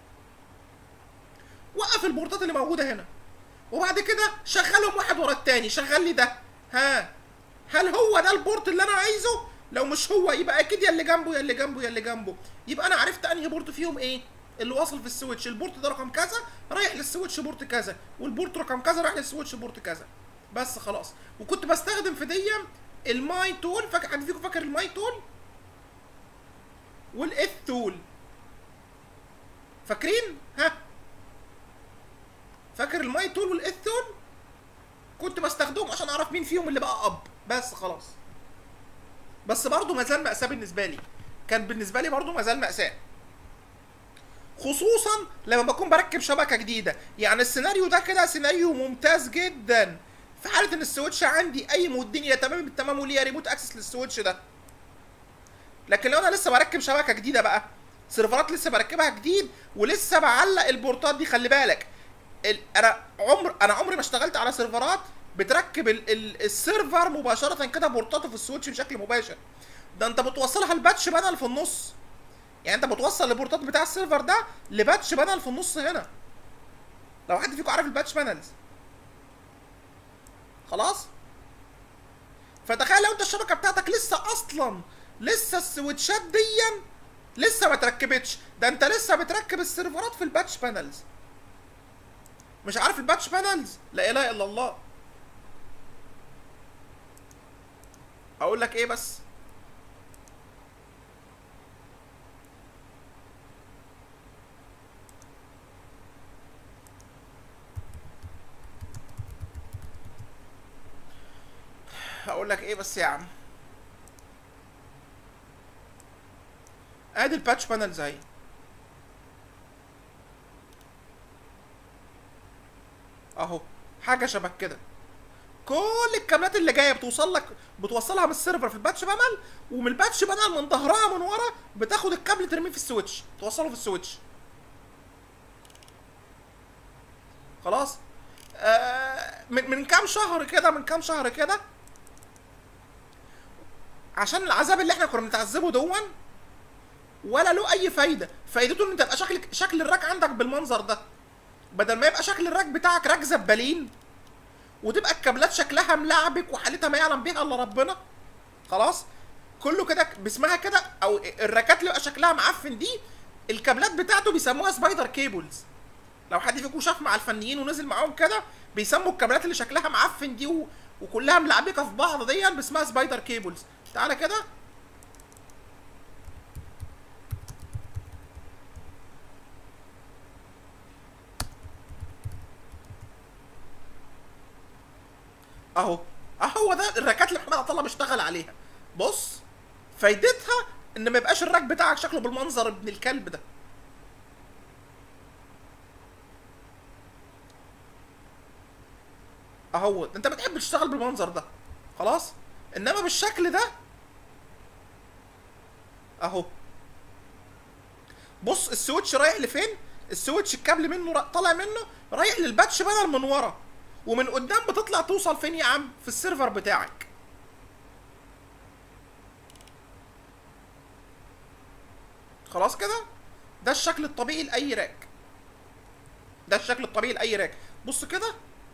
Speaker 1: وقف البورتات اللي موجوده هنا وبعد كده شغلهم واحد ورا التاني شغل لي ده ها هل هو ده البورت اللي انا عايزه لو مش هو يبقى اكيد يا اللي جنبه يا اللي جنبه يا اللي جنبه يبقى انا عرفت انهي بورت فيهم ايه اللي واصل في السويتش البورت ده رقم كذا رايح للسويتش بورت كذا والبورت رقم كذا رايح للسويتش بورت كذا بس خلاص وكنت بستخدم في دي الماي تول فاكر حد فيكم فاكر الماي تول والاث تول فاكرين ها فاكر الماي تول والاث تول كنت بستخدمهم عشان اعرف مين فيهم اللي بقى اب بس خلاص بس برضه ما زال مأساة بالنسبة لي كان بالنسبة لي برضه ما زال مأساة خصوصا لما بكون بركب شبكة جديدة يعني السيناريو ده كده سيناريو ممتاز جدا في حالة ان السويتش عندي قايم والدنيا تمام بالتمام وليا ريموت اكسس للسويتش ده لكن لو انا لسه بركب شبكة جديدة بقى سيرفرات لسه بركبها جديد ولسه بعلق البورتات دي خلي بالك ال... انا عمر انا عمري ما اشتغلت على سيرفرات بتركب ال... ال... السيرفر مباشره كده بورتاته في السويتش بشكل مباشر ده انت بتوصلها الباتش بانل في النص يعني انت بتوصل البورتات بتاع السيرفر ده لباتش بانل في النص هنا لو حد فيكم عارف الباتش بانلز خلاص فتخيل لو انت الشبكه بتاعتك لسه اصلا لسه السويتشات دي لسه ما تركبتش ده انت لسه بتركب السيرفرات في الباتش بانلز مش عارف الباتش بانلز لا اله الا الله اقول لك ايه بس هقول لك ايه بس يا عم ادي الباتش بانلز اهي اهو حاجه شبه كده كل الكابلات اللي جايه بتوصل لك بتوصلها من السيرفر في الباتش بانل ومن الباتش بانل من ظهرها من ورا بتاخد الكابل ترميه في السويتش توصله في السويتش خلاص آه من من كام شهر كده من كام شهر كده عشان العذاب اللي احنا كنا بنتعذبه دون ولا له اي فايده فايدته ان انت يبقى شكل شكل الراك عندك بالمنظر ده بدل ما يبقى شكل الراك بتاعك راك زبالين وتبقى الكابلات شكلها ملعبك وحالتها ما يعلم بيها الا ربنا خلاص كله كده باسمها كده او الراكات اللي يبقى شكلها معفن دي الكابلات بتاعته بيسموها سبايدر كيبلز لو حد فيكم شاف مع الفنيين ونزل معاهم كده بيسموا الكابلات اللي شكلها معفن دي و... وكلها ملعبكه في بعض دي باسمها سبايدر كيبلز تعالى كده اهو اهو ده الراكات اللي محمد عطله بيشتغل عليها بص فايدتها ان ما يبقاش الراك بتاعك شكله بالمنظر ابن الكلب ده اهو انت بتحب تشتغل بالمنظر ده خلاص انما بالشكل ده اهو بص السويتش رايح لفين السويتش الكابل منه را- طالع منه رايح للباتش بدل من ورا ومن قدام بتطلع توصل فين يا عم في السيرفر بتاعك خلاص كده ده الشكل الطبيعي لاي راك ده الشكل الطبيعي لاي راك بص كده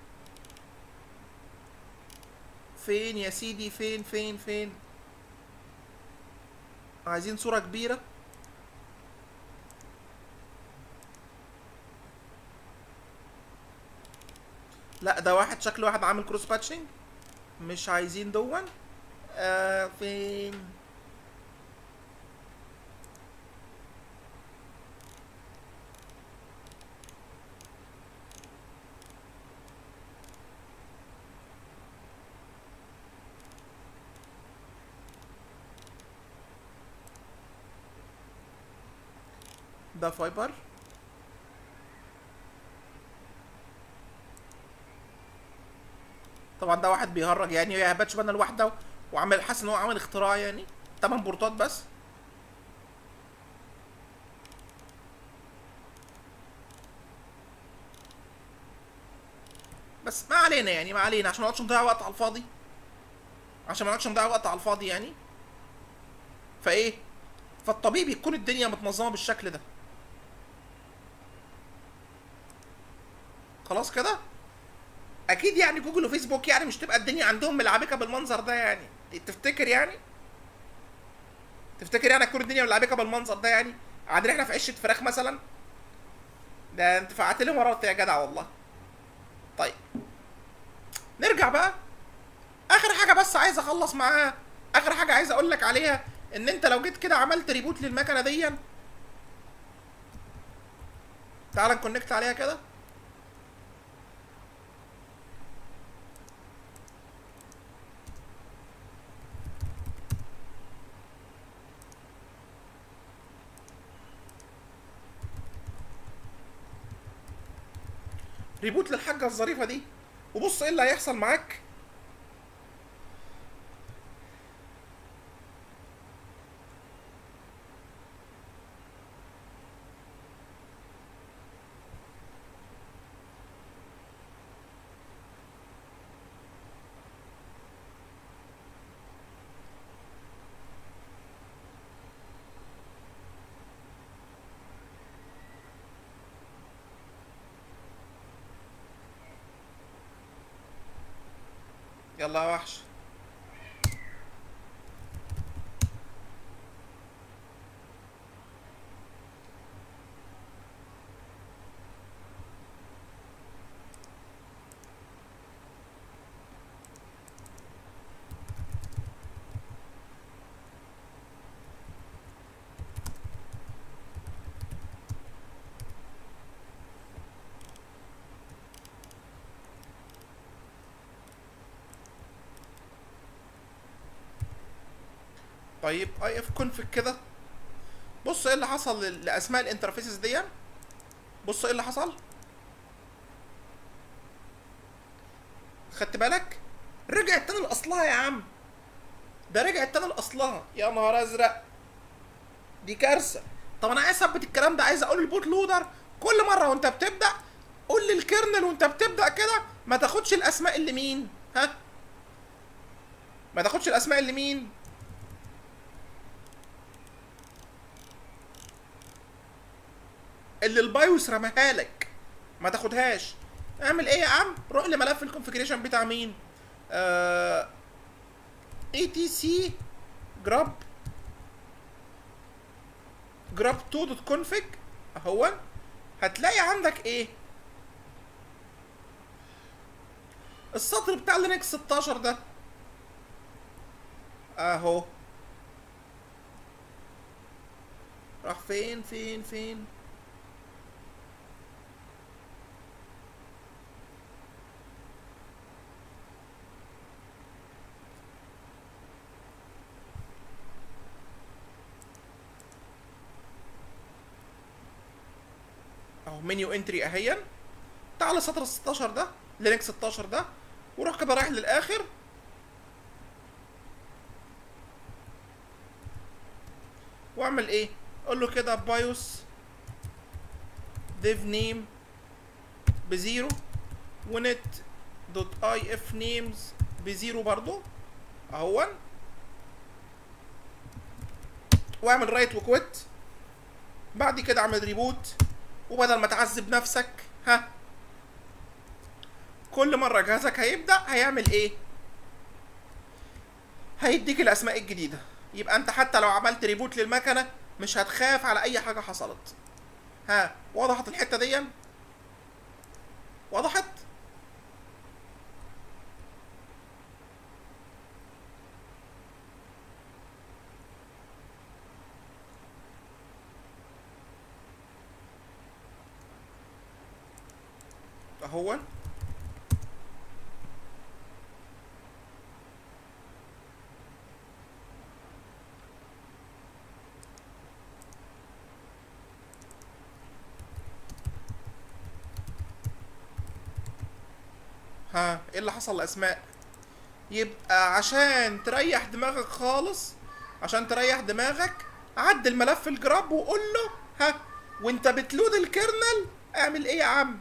Speaker 1: فين يا سيدي فين فين فين عايزين صورة كبيرة لا ده واحد شكل واحد عامل كروس باتشنج مش عايزين دون آه فين ده فايبر طبعا ده واحد بيهرج يعني يا باتش بنا لوحده وعمل حاسس ان هو عامل اختراع يعني تمن بورتات بس بس ما علينا يعني ما علينا عشان ما نقعدش نضيع وقت على الفاضي عشان ما نقعدش نضيع وقت على الفاضي يعني فايه فالطبيعي بيكون الدنيا متنظمه بالشكل ده خلاص كده اكيد يعني جوجل وفيسبوك يعني مش تبقى الدنيا عندهم ملعبكه بالمنظر ده يعني تفتكر يعني تفتكر يعني تكون الدنيا ملعبكه بالمنظر ده يعني قاعدين احنا في عشه فراخ مثلا ده انت فقعت لي مرات يا جدع والله طيب نرجع بقى اخر حاجه بس عايز اخلص معاها اخر حاجه عايز اقول لك عليها ان انت لو جيت كده عملت ريبوت للمكنه دي تعال نكونكت عليها كده ريبوت للحاجه الظريفه دي وبص ايه اللي هيحصل معاك يلا يا وحش طيب اي اف كونفج كده بص ايه اللي حصل ل- لاسماء الانترفيسز دي بص ايه اللي حصل خدت بالك رجعت تاني لاصلها يا عم ده رجعت تاني لاصلها يا نهار ازرق دي كارثه طب انا عايز اثبت الكلام ده عايز اقول للبوت لودر كل مره وانت بتبدا قول للكيرنل وانت بتبدا كده ما تاخدش الاسماء اللي مين ها ما تاخدش الاسماء اللي مين اللي البايوس رماها لك ما تاخدهاش اعمل ايه يا عم روح لملف الكونفيجريشن بتاع مين آه... etc grub grub2.config اهو هتلاقي عندك ايه السطر بتاع لينكس 16 ده اهو راح فين فين فين اهو منيو انتري اهيا تعال سطر ال 16 ده لينكس 16 ده وروح كده رايح للاخر واعمل ايه قول له كده بايوس ديف نيم بزيرو ونت دوت اي اف نيمز بزيرو برضو اهون واعمل رايت وكويت بعد كده اعمل ريبوت وبدل ما تعذب نفسك ها كل مره جهازك هيبدا هيعمل ايه هيديك الاسماء الجديده يبقى انت حتى لو عملت ريبوت للمكنه مش هتخاف على اي حاجه حصلت ها وضحت الحته دي وضحت اهو ها ايه اللي حصل لاسماء يبقى عشان تريح دماغك خالص عشان تريح دماغك عدل ملف الجراب وقول له ها وانت بتلود الكيرنل اعمل ايه يا عم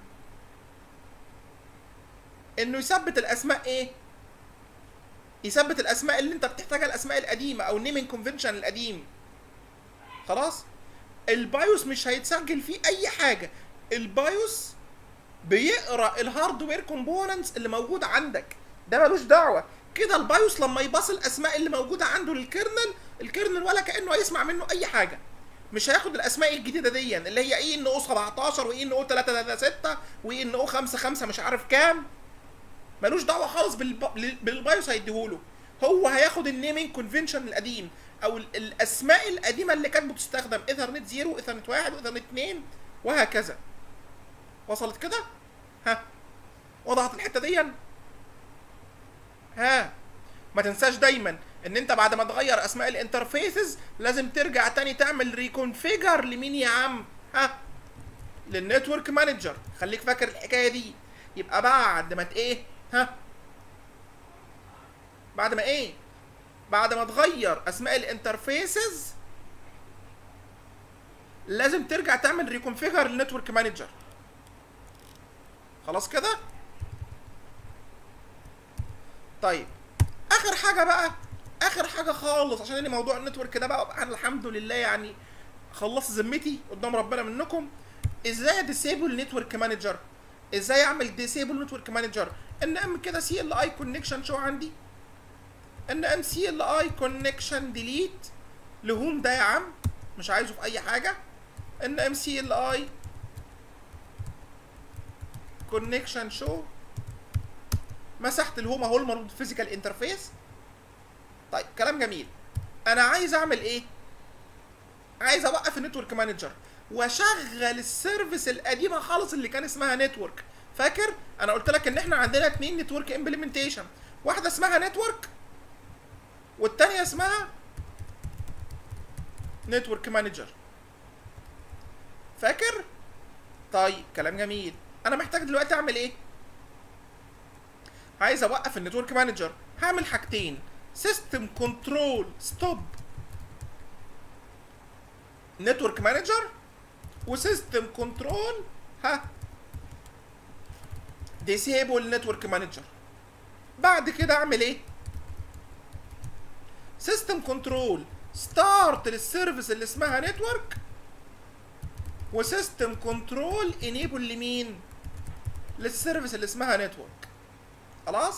Speaker 1: انه يثبت الاسماء ايه يثبت الاسماء اللي انت بتحتاجها الاسماء القديمه او النيمينج كونفنشن القديم خلاص البايوس مش هيتسجل فيه اي حاجه البايوس بيقرا الهاردوير كومبوننتس اللي موجوده عندك ده ملوش دعوه كده البايوس لما يباص الاسماء اللي موجوده عنده للكيرنل الكيرنل ولا كانه هيسمع منه اي حاجه مش هياخد الاسماء الجديده دي اللي هي اي ان او 17 واي ان او 336 واي ان او 55 مش عارف كام ملوش دعوه خالص بالب... بالبايوس هيديهوله هو هياخد النيمينج كونفنشن القديم او ال- الاسماء القديمه اللي كانت بتستخدم ايثرنت 0 وايثرنت 1 وايثرنت 2 وهكذا وصلت كده ها وضحت الحته دي ها ما تنساش دايما ان انت بعد ما تغير اسماء الانترفيسز لازم ترجع تاني تعمل ريكونفيجر لمين يا عم ها للنتورك مانجر خليك فاكر الحكايه دي يبقى بعد ما ت- ايه ها بعد ما ايه بعد ما تغير اسماء الانترفيسز لازم ترجع تعمل ريكونفيجر للنتورك مانجر خلاص كده طيب اخر حاجه بقى اخر حاجه خالص عشان ان موضوع النتورك ده بقى انا الحمد لله يعني خلصت ذمتي قدام ربنا منكم ازاي ديسيبل نتورك مانجر ازاي اعمل ديسيبل نتورك مانجر ان ام كده سي ال اي كونكشن شو عندي ان ام سي ال اي كونكشن ديليت لهوم ده يا عم مش عايزه في اي حاجه ان ام سي ال اي كونكشن شو مسحت الهوم اهو المربوط فيزيكال انترفيس طيب كلام جميل انا عايز اعمل ايه عايز اوقف النتورك مانجر واشغل السيرفيس القديمه خالص اللي كان اسمها نتورك فاكر انا قلت لك ان احنا عندنا اتنين نتورك امبلمنتيشن واحده اسمها نتورك والتانيه اسمها نتورك مانجر فاكر طيب كلام جميل انا محتاج دلوقتي اعمل ايه عايز اوقف النتورك مانجر هعمل حاجتين سيستم كنترول ستوب نتورك مانجر وسيستم كنترول ها ديسيبل نتورك مانجر بعد كده اعمل ايه سيستم كنترول ستارت للسيرفيس اللي اسمها نتورك وسيستم كنترول انيبل لمين للسيرفيس اللي اسمها نتورك خلاص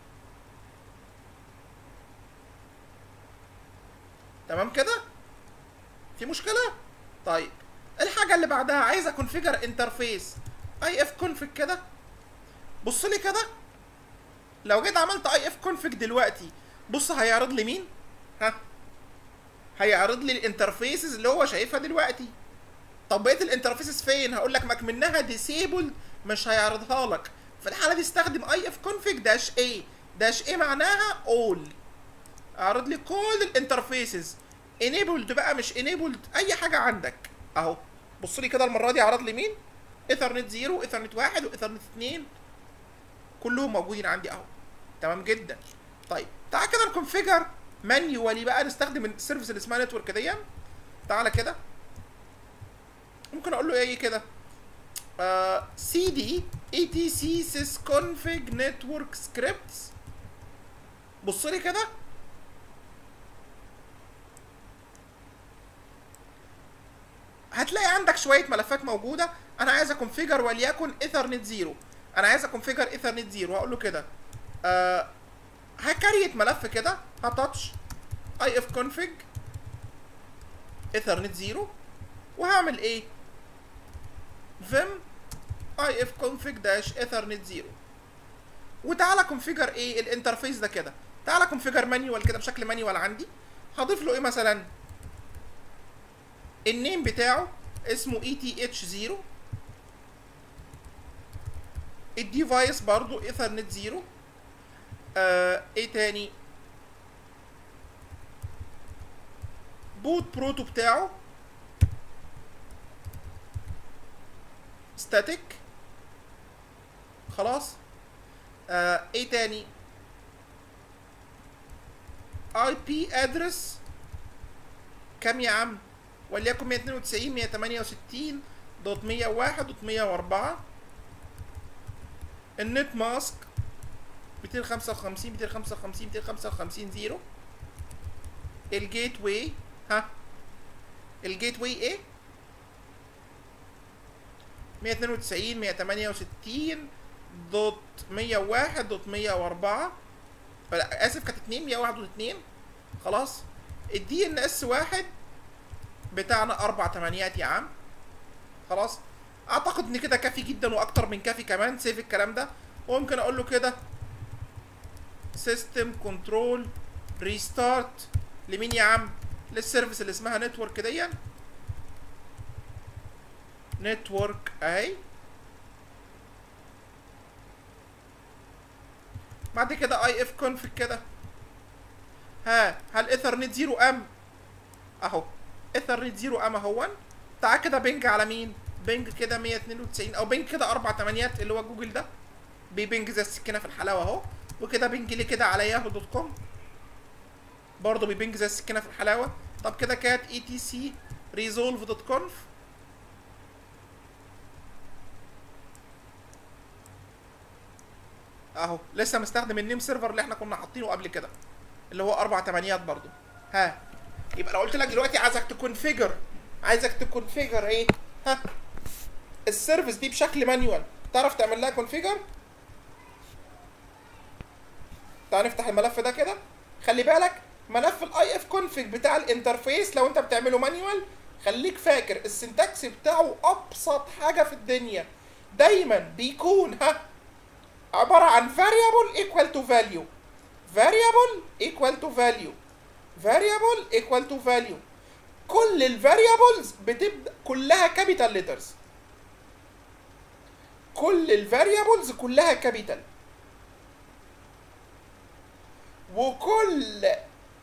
Speaker 1: تمام كده في مشكله طيب الحاجه اللي بعدها عايز اكونفيجر انترفيس اي اف كونفيج كده بص لي كده لو جيت عملت اي اف كونفيج دلوقتي بص هيعرض لي مين ها هيعرض لي الانترفيسز اللي هو شايفها دلوقتي طب بقيه الانترفيسز فين هقول لك مكمنها ديسيبل مش هيعرضها لك في الحاله دي استخدم اي اف كونفيج داش اي داش اي معناها اول اعرض لي كل الانترفيسز انيبلد بقى مش انيبلد اي حاجه عندك اهو بص لي كده المره دي عرض لي مين ايثرنت 0 ايثرنت 1 وايثرنت 2 كلهم موجودين عندي اهو تمام جدا طيب تعال كده نكونفيجر مانيوالي بقى نستخدم السيرفيس اللي اسمها نتورك دي تعالى كده ممكن اقول له ايه كده سي دي اي تي سي سيس كونفيج نتورك سكريبتس بص لي كده هتلاقي عندك شويه ملفات موجوده انا عايز اكونفيجر وليكن ايثرنت زيرو انا عايز اكونفيجر ايثرنت زيرو هقول له كده آه هكريت ملف كده هتاتش اي اف كونفيج ايثرنت زيرو وهعمل ايه فيم اي اف كونفيج داش ايثرنت زيرو وتعالى كونفيجر ايه الانترفيس ده كده تعالى كونفيجر مانيوال كده بشكل مانيوال عندي هضيف له ايه مثلا النيم بتاعه اسمه اي تي اتش 0 الديفايس برضو ايثرنت 0 آه ايه تاني بوت بروتو بتاعه ستاتيك خلاص آه ايه تاني اي بي ادرس كام يا عم وليكن 192 168 دوت 101 دوت 104 النت ماسك 255 255 255 0 الجيت واي ها الجيت واي ايه 192 168 دوت 101 دوت 104 لا اسف كانت 2 101 دوت 2 خلاص الدي ان اس واحد بتاعنا اربع تمانيات يا عم خلاص اعتقد ان كده كافي جدا واكتر من كافي كمان سيف الكلام ده وممكن اقول له كده سيستم كنترول ريستارت لمين يا عم للسيرفيس اللي اسمها نتورك دي نتورك اهي بعد كده اي اف كونفج كده ها هل ايثرنت زيرو ام اهو ايثرنت زيرو ام اهون تعال كده بينج على مين بينج كده 192 او بينج كده اربع تمانيات اللي هو جوجل ده بيبنج زي السكينه في الحلاوه اهو وكده بينج لي كده على ياهو دوت كوم برضه بيبنج زي السكينه في الحلاوه طب كده كانت اي تي سي ريزولف دوت كونف اهو لسه مستخدم النيم سيرفر اللي احنا كنا حاطينه قبل كده اللي هو اربع تمانيات برضو ها يبقى لو قلت لك دلوقتي عايزك تكونفيجر عايزك تكونفيجر ايه ها السيرفيس دي بشكل مانيوال تعرف تعمل لها كونفيجر تعال نفتح الملف ده كده خلي بالك ملف الاي اف كونفيج بتاع الانترفيس لو انت بتعمله مانيوال خليك فاكر السنتكس بتاعه ابسط حاجه في الدنيا دايما بيكون ها عباره عن variable equal to value variable equal to value variable equal to value كل الفاريبلز بتبدا كلها كابيتال ليترز كل الفاريبلز كلها كابيتال وكل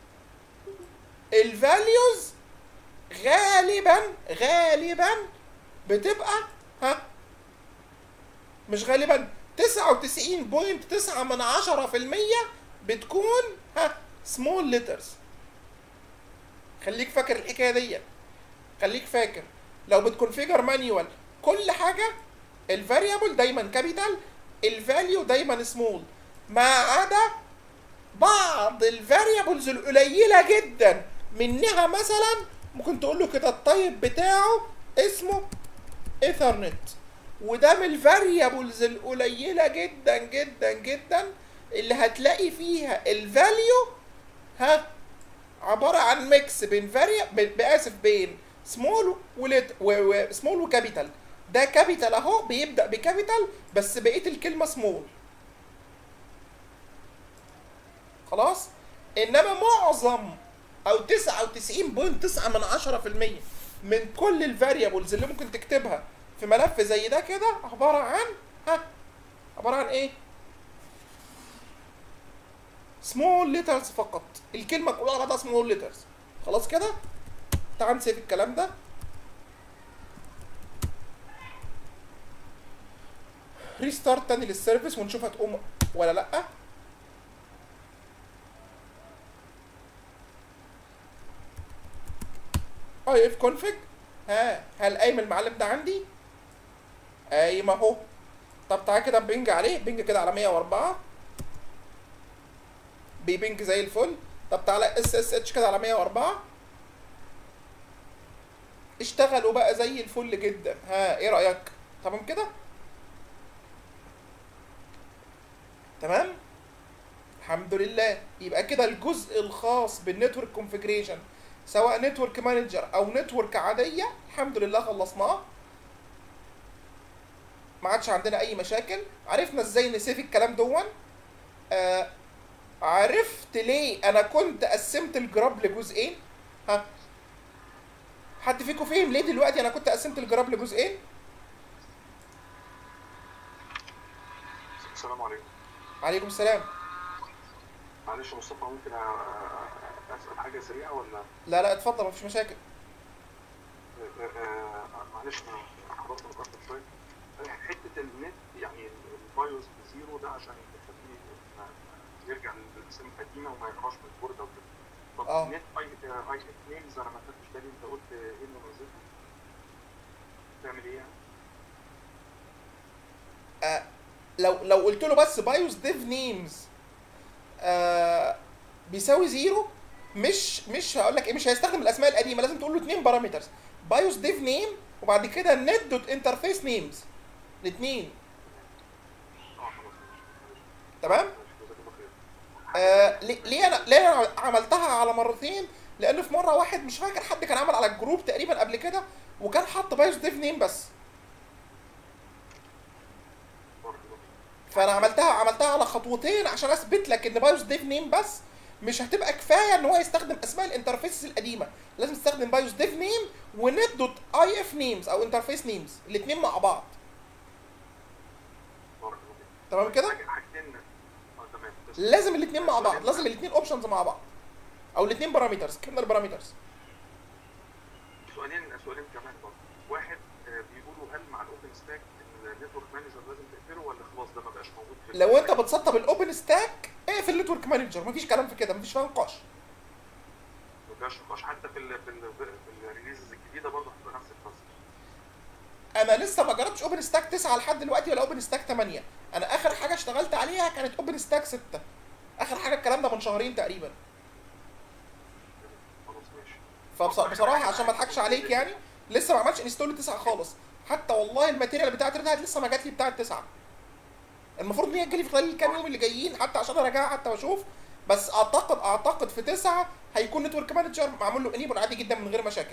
Speaker 1: الفاليوز غالبا غالبا بتبقى ها مش غالبا 99.9 من عشرة في المية بتكون ها سمول ليترز خليك فاكر الحكايه دي خليك فاكر لو بتكونفيجر مانيوال كل حاجه الفاريبل دايما كابيتال الفاليو دايما سمول ما عدا بعض الفاريبلز القليله جدا منها مثلا ممكن تقول له كده الطيب بتاعه اسمه ايثرنت وده من الفاريبلز القليله جدا جدا جدا اللي هتلاقي فيها الفاليو ها عباره عن ميكس بين فاريا باسف بين سمول وليت سمول وكابيتال ده كابيتال اهو بيبدا بكابيتال بس بقيه الكلمه سمول خلاص انما معظم او 99.9 من 10% من كل الفاريبلز اللي ممكن تكتبها في ملف زي ده كده عباره عن ها عباره عن ايه سمول ليترز فقط الكلمه كلها على بعضها سمول ليترز خلاص كده تعال نسيب الكلام ده ريستارت تاني للسيرفيس ونشوف هتقوم ولا لا اي اف كونفج ها هل قايم المعلم ده عندي قايم اهو طب تعالى كده بنج عليه بنج كده على 104 بيبنج زي الفل طب تعالى اس اس اتش كده على 104 اشتغلوا بقى زي الفل جدا ها ايه رايك تمام كده تمام الحمد لله يبقى كده الجزء الخاص بالنتورك كونفيجريشن سواء نتورك مانجر او نتورك عاديه الحمد لله خلصناه ما عادش عندنا اي مشاكل عرفنا ازاي نسيف الكلام دون آه عرفت ليه انا كنت قسمت الجراب لجزئين ها حد فيكم فهم ليه دلوقتي انا كنت قسمت الجراب لجزئين
Speaker 2: السلام عليكم
Speaker 1: عليكم السلام
Speaker 2: معلش يا مصطفى ممكن أ- اسال حاجه سريعه ولا
Speaker 1: لا لا اتفضل مفيش مشاكل
Speaker 2: آه، آه، معلش انا حضرت متاخر شويه آه، حته النت يعني البايوس بزيرو ده عشان يخليه ما- يرجع للاسم القديمه وما يقراش من البورده وكده طب
Speaker 1: آه.
Speaker 2: نت اي اي اف نيمز انا ما خدتش بالي انت قلت ايه اللي نزلته تعمل ايه يعني؟
Speaker 1: آه لو لو قلت له بس بايوس ديف نيمز آه بيساوي زيرو مش مش هقول لك ايه مش هيستخدم الاسماء القديمه لازم تقول له اثنين بارامترز بايوس ديف نيم وبعد كده نت دوت انترفيس نيمز الاثنين
Speaker 2: اه خلاص ماشي معلش.
Speaker 1: تمام
Speaker 2: ماشي، جزاك الله خير
Speaker 1: آه ليه ليه انا ليه انا عملتها على مرتين لان في مره واحد مش فاكر حد كان عمل على الجروب تقريبا قبل كده وكان حط بايوس ديف نيم بس
Speaker 2: بارك الله فيك.
Speaker 1: فانا عملتها عملتها على خطوتين عشان اثبت لك ان بايوس ديف نيم بس مش هتبقى كفايه ان هو يستخدم اسماء الانترفيسز القديمه لازم تستخدم بايوس ديف نيم ونت دوت اي اف نيمز او انترفيس نيمز الاثنين مع بعض
Speaker 2: بارك الله فيك.
Speaker 1: تمام كده
Speaker 2: حاجة- حاجتين اه تمام تسلم.
Speaker 1: لازم الاثنين مع بعض لازم الاثنين اوبشنز مع بعض او الاثنين بارامترز كيرنل بارامترز
Speaker 2: سؤالين سؤالين كمان برضه واحد آه، بيقولوا هل مع الاوبن ستاك ان النتورك مانجر لازم تقفله ولا خلاص ده ما بقاش موجود في
Speaker 1: لو انت بتسطب الاوبن ستاك اقفل النتورك مانجر مفيش كلام في كده مفيش فيها نقاش
Speaker 2: ما بقاش نقاش حتى في ال في ال في الريليزز الجديده برضه هتبقى نفس القصه
Speaker 1: انا لسه ما جربتش اوبن ستاك 9 لحد دلوقتي ولا اوبن ستاك 8 انا اخر حاجه اشتغلت عليها كانت اوبن ستاك 6 اخر حاجه الكلام ده من شهرين تقريبا
Speaker 2: خلاص ماشي
Speaker 1: فبصراحه عشان ما اضحكش عليك يعني لسه ما عملتش انستول 9 خالص حتى والله الماتيريال بتاعت ريد هات لسه ما جات لي بتاعت 9 المفروض ان هي تجيلي في خلال الكام يوم اللي جايين حتى عشان اراجعها حتى واشوف بس اعتقد اعتقد في 9 هيكون نتورك مانجر معمول له انيبل عادي جدا من غير مشاكل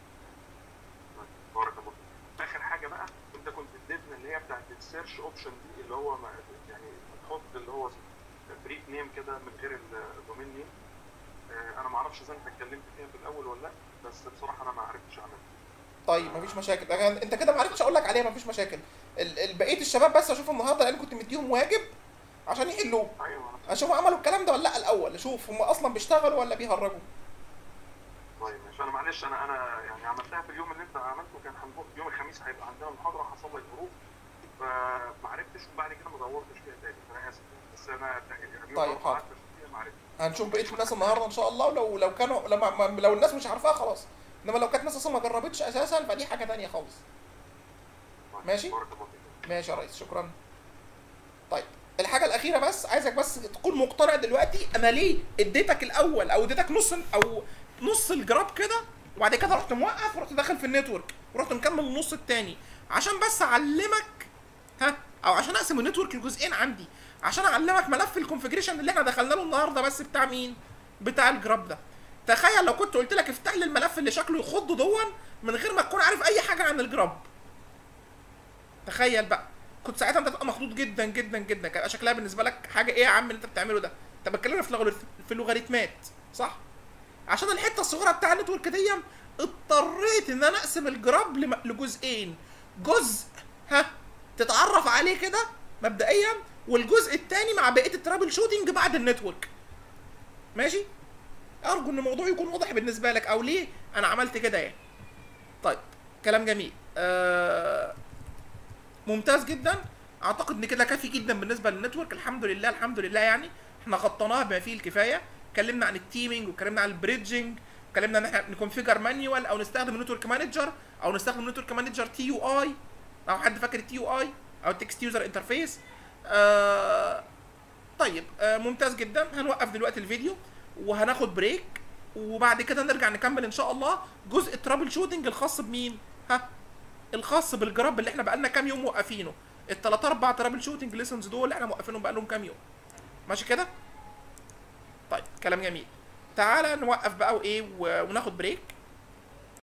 Speaker 2: بارك الله فيك. اخر حاجه بقى انت كنت اديتنا اللي هي بتاعت السيرش اوبشن دي اللي هو ما يعني تحط اللي هو بريف نيم كده من غير الدومين نيم آه، انا ما اعرفش اذا انت اتكلمت فيها في الاول ولا لا بس بصراحه انا ما عرفتش اعملها
Speaker 1: طيب مفيش مشاكل لكن انت كده ما عرفتش اقول لك عليها مفيش مشاكل ال- ال- بقيه الشباب بس اشوف النهارده لان كنت مديهم واجب عشان يحلوه
Speaker 2: ايوه
Speaker 1: اشوف عملوا الكلام ده ولا لا الاول اشوف هم اصلا بيشتغلوا ولا بيهرجوا
Speaker 2: طيب ماشي انا معلش انا انا يعني عملتها في اليوم اللي انت عملته كان هنروح يوم الخميس هيبقى عندنا محاضره حصل لي ظروف فما عرفتش وبعد كده ما دورتش فيها تاني فانا اسف بس انا يعني
Speaker 1: طيب،
Speaker 2: يوم
Speaker 1: حاضر.
Speaker 2: قعدت فيها ما عرفتش
Speaker 1: هنشوف بقيه الناس النهارده ان شاء الله ولو لو كانوا لما ما- لو الناس مش عارفاها خلاص انما لو كانت ناس اصلا ما جربتش اساسا فدي حاجه تانية خالص
Speaker 2: طيب،
Speaker 1: ماشي.
Speaker 2: بارك الله فيك
Speaker 1: ماشي يا ريس شكرا طيب الحاجه الاخيره بس عايزك بس تكون مقتنع دلوقتي انا ليه اديتك الاول او اديتك نص او نص الجراب كده وبعد كده رحت موقف ورحت داخل في النتورك ورحت مكمل النص التاني عشان بس اعلمك ها او عشان اقسم النتورك لجزئين عندي عشان اعلمك ملف الكونفجريشن اللي احنا دخلنا له النهارده بس بتاع مين بتاع الجراب ده تخيل لو كنت قلت لك افتح لي الملف اللي شكله يخض دون من غير ما تكون عارف اي حاجه عن الجراب تخيل بقى كنت ساعتها انت تبقى مخضوض جدا جدا جدا كان شكلها بالنسبه لك حاجه ايه يا عم اللي انت بتعمله ده انت بتكلمنا في لغر... في اللوغاريتمات صح عشان الحته الصغيره بتاع النتورك دي اضطريت ان انا اقسم الجراب لم... لجزئين جزء ها تتعرف عليه كده مبدئيا والجزء الثاني مع بقيه الترابل شوتنج بعد النتورك ماشي ارجو ان الموضوع يكون واضح بالنسبه لك او ليه انا عملت كده يعني طيب كلام جميل آه ممتاز جدا اعتقد ان كده كافي جدا بالنسبه للنتورك الحمد لله الحمد لله يعني احنا غطيناها بما فيه الكفايه اتكلمنا عن التيمينج واتكلمنا عن البريدجنج اتكلمنا ان احنا نكونفيجر مانيوال او نستخدم النتورك مانجر او نستخدم النتورك مانجر تي يو اي او حد فاكر التي يو اي او تكست يوزر انترفيس آه طيب آه ممتاز جدا هنوقف دلوقتي الفيديو وهناخد بريك وبعد كده نرجع نكمل ان شاء الله جزء الترابل شوتنج الخاص بمين ها الخاص بالجراب اللي احنا بقالنا كام يوم موقفينه التلات اربع ترابل شوتنج ليسنز دول اللي احنا موقفينهم بقالهم كام يوم ماشي كده طيب كلام جميل تعالى نوقف بقى وايه و- وناخد بريك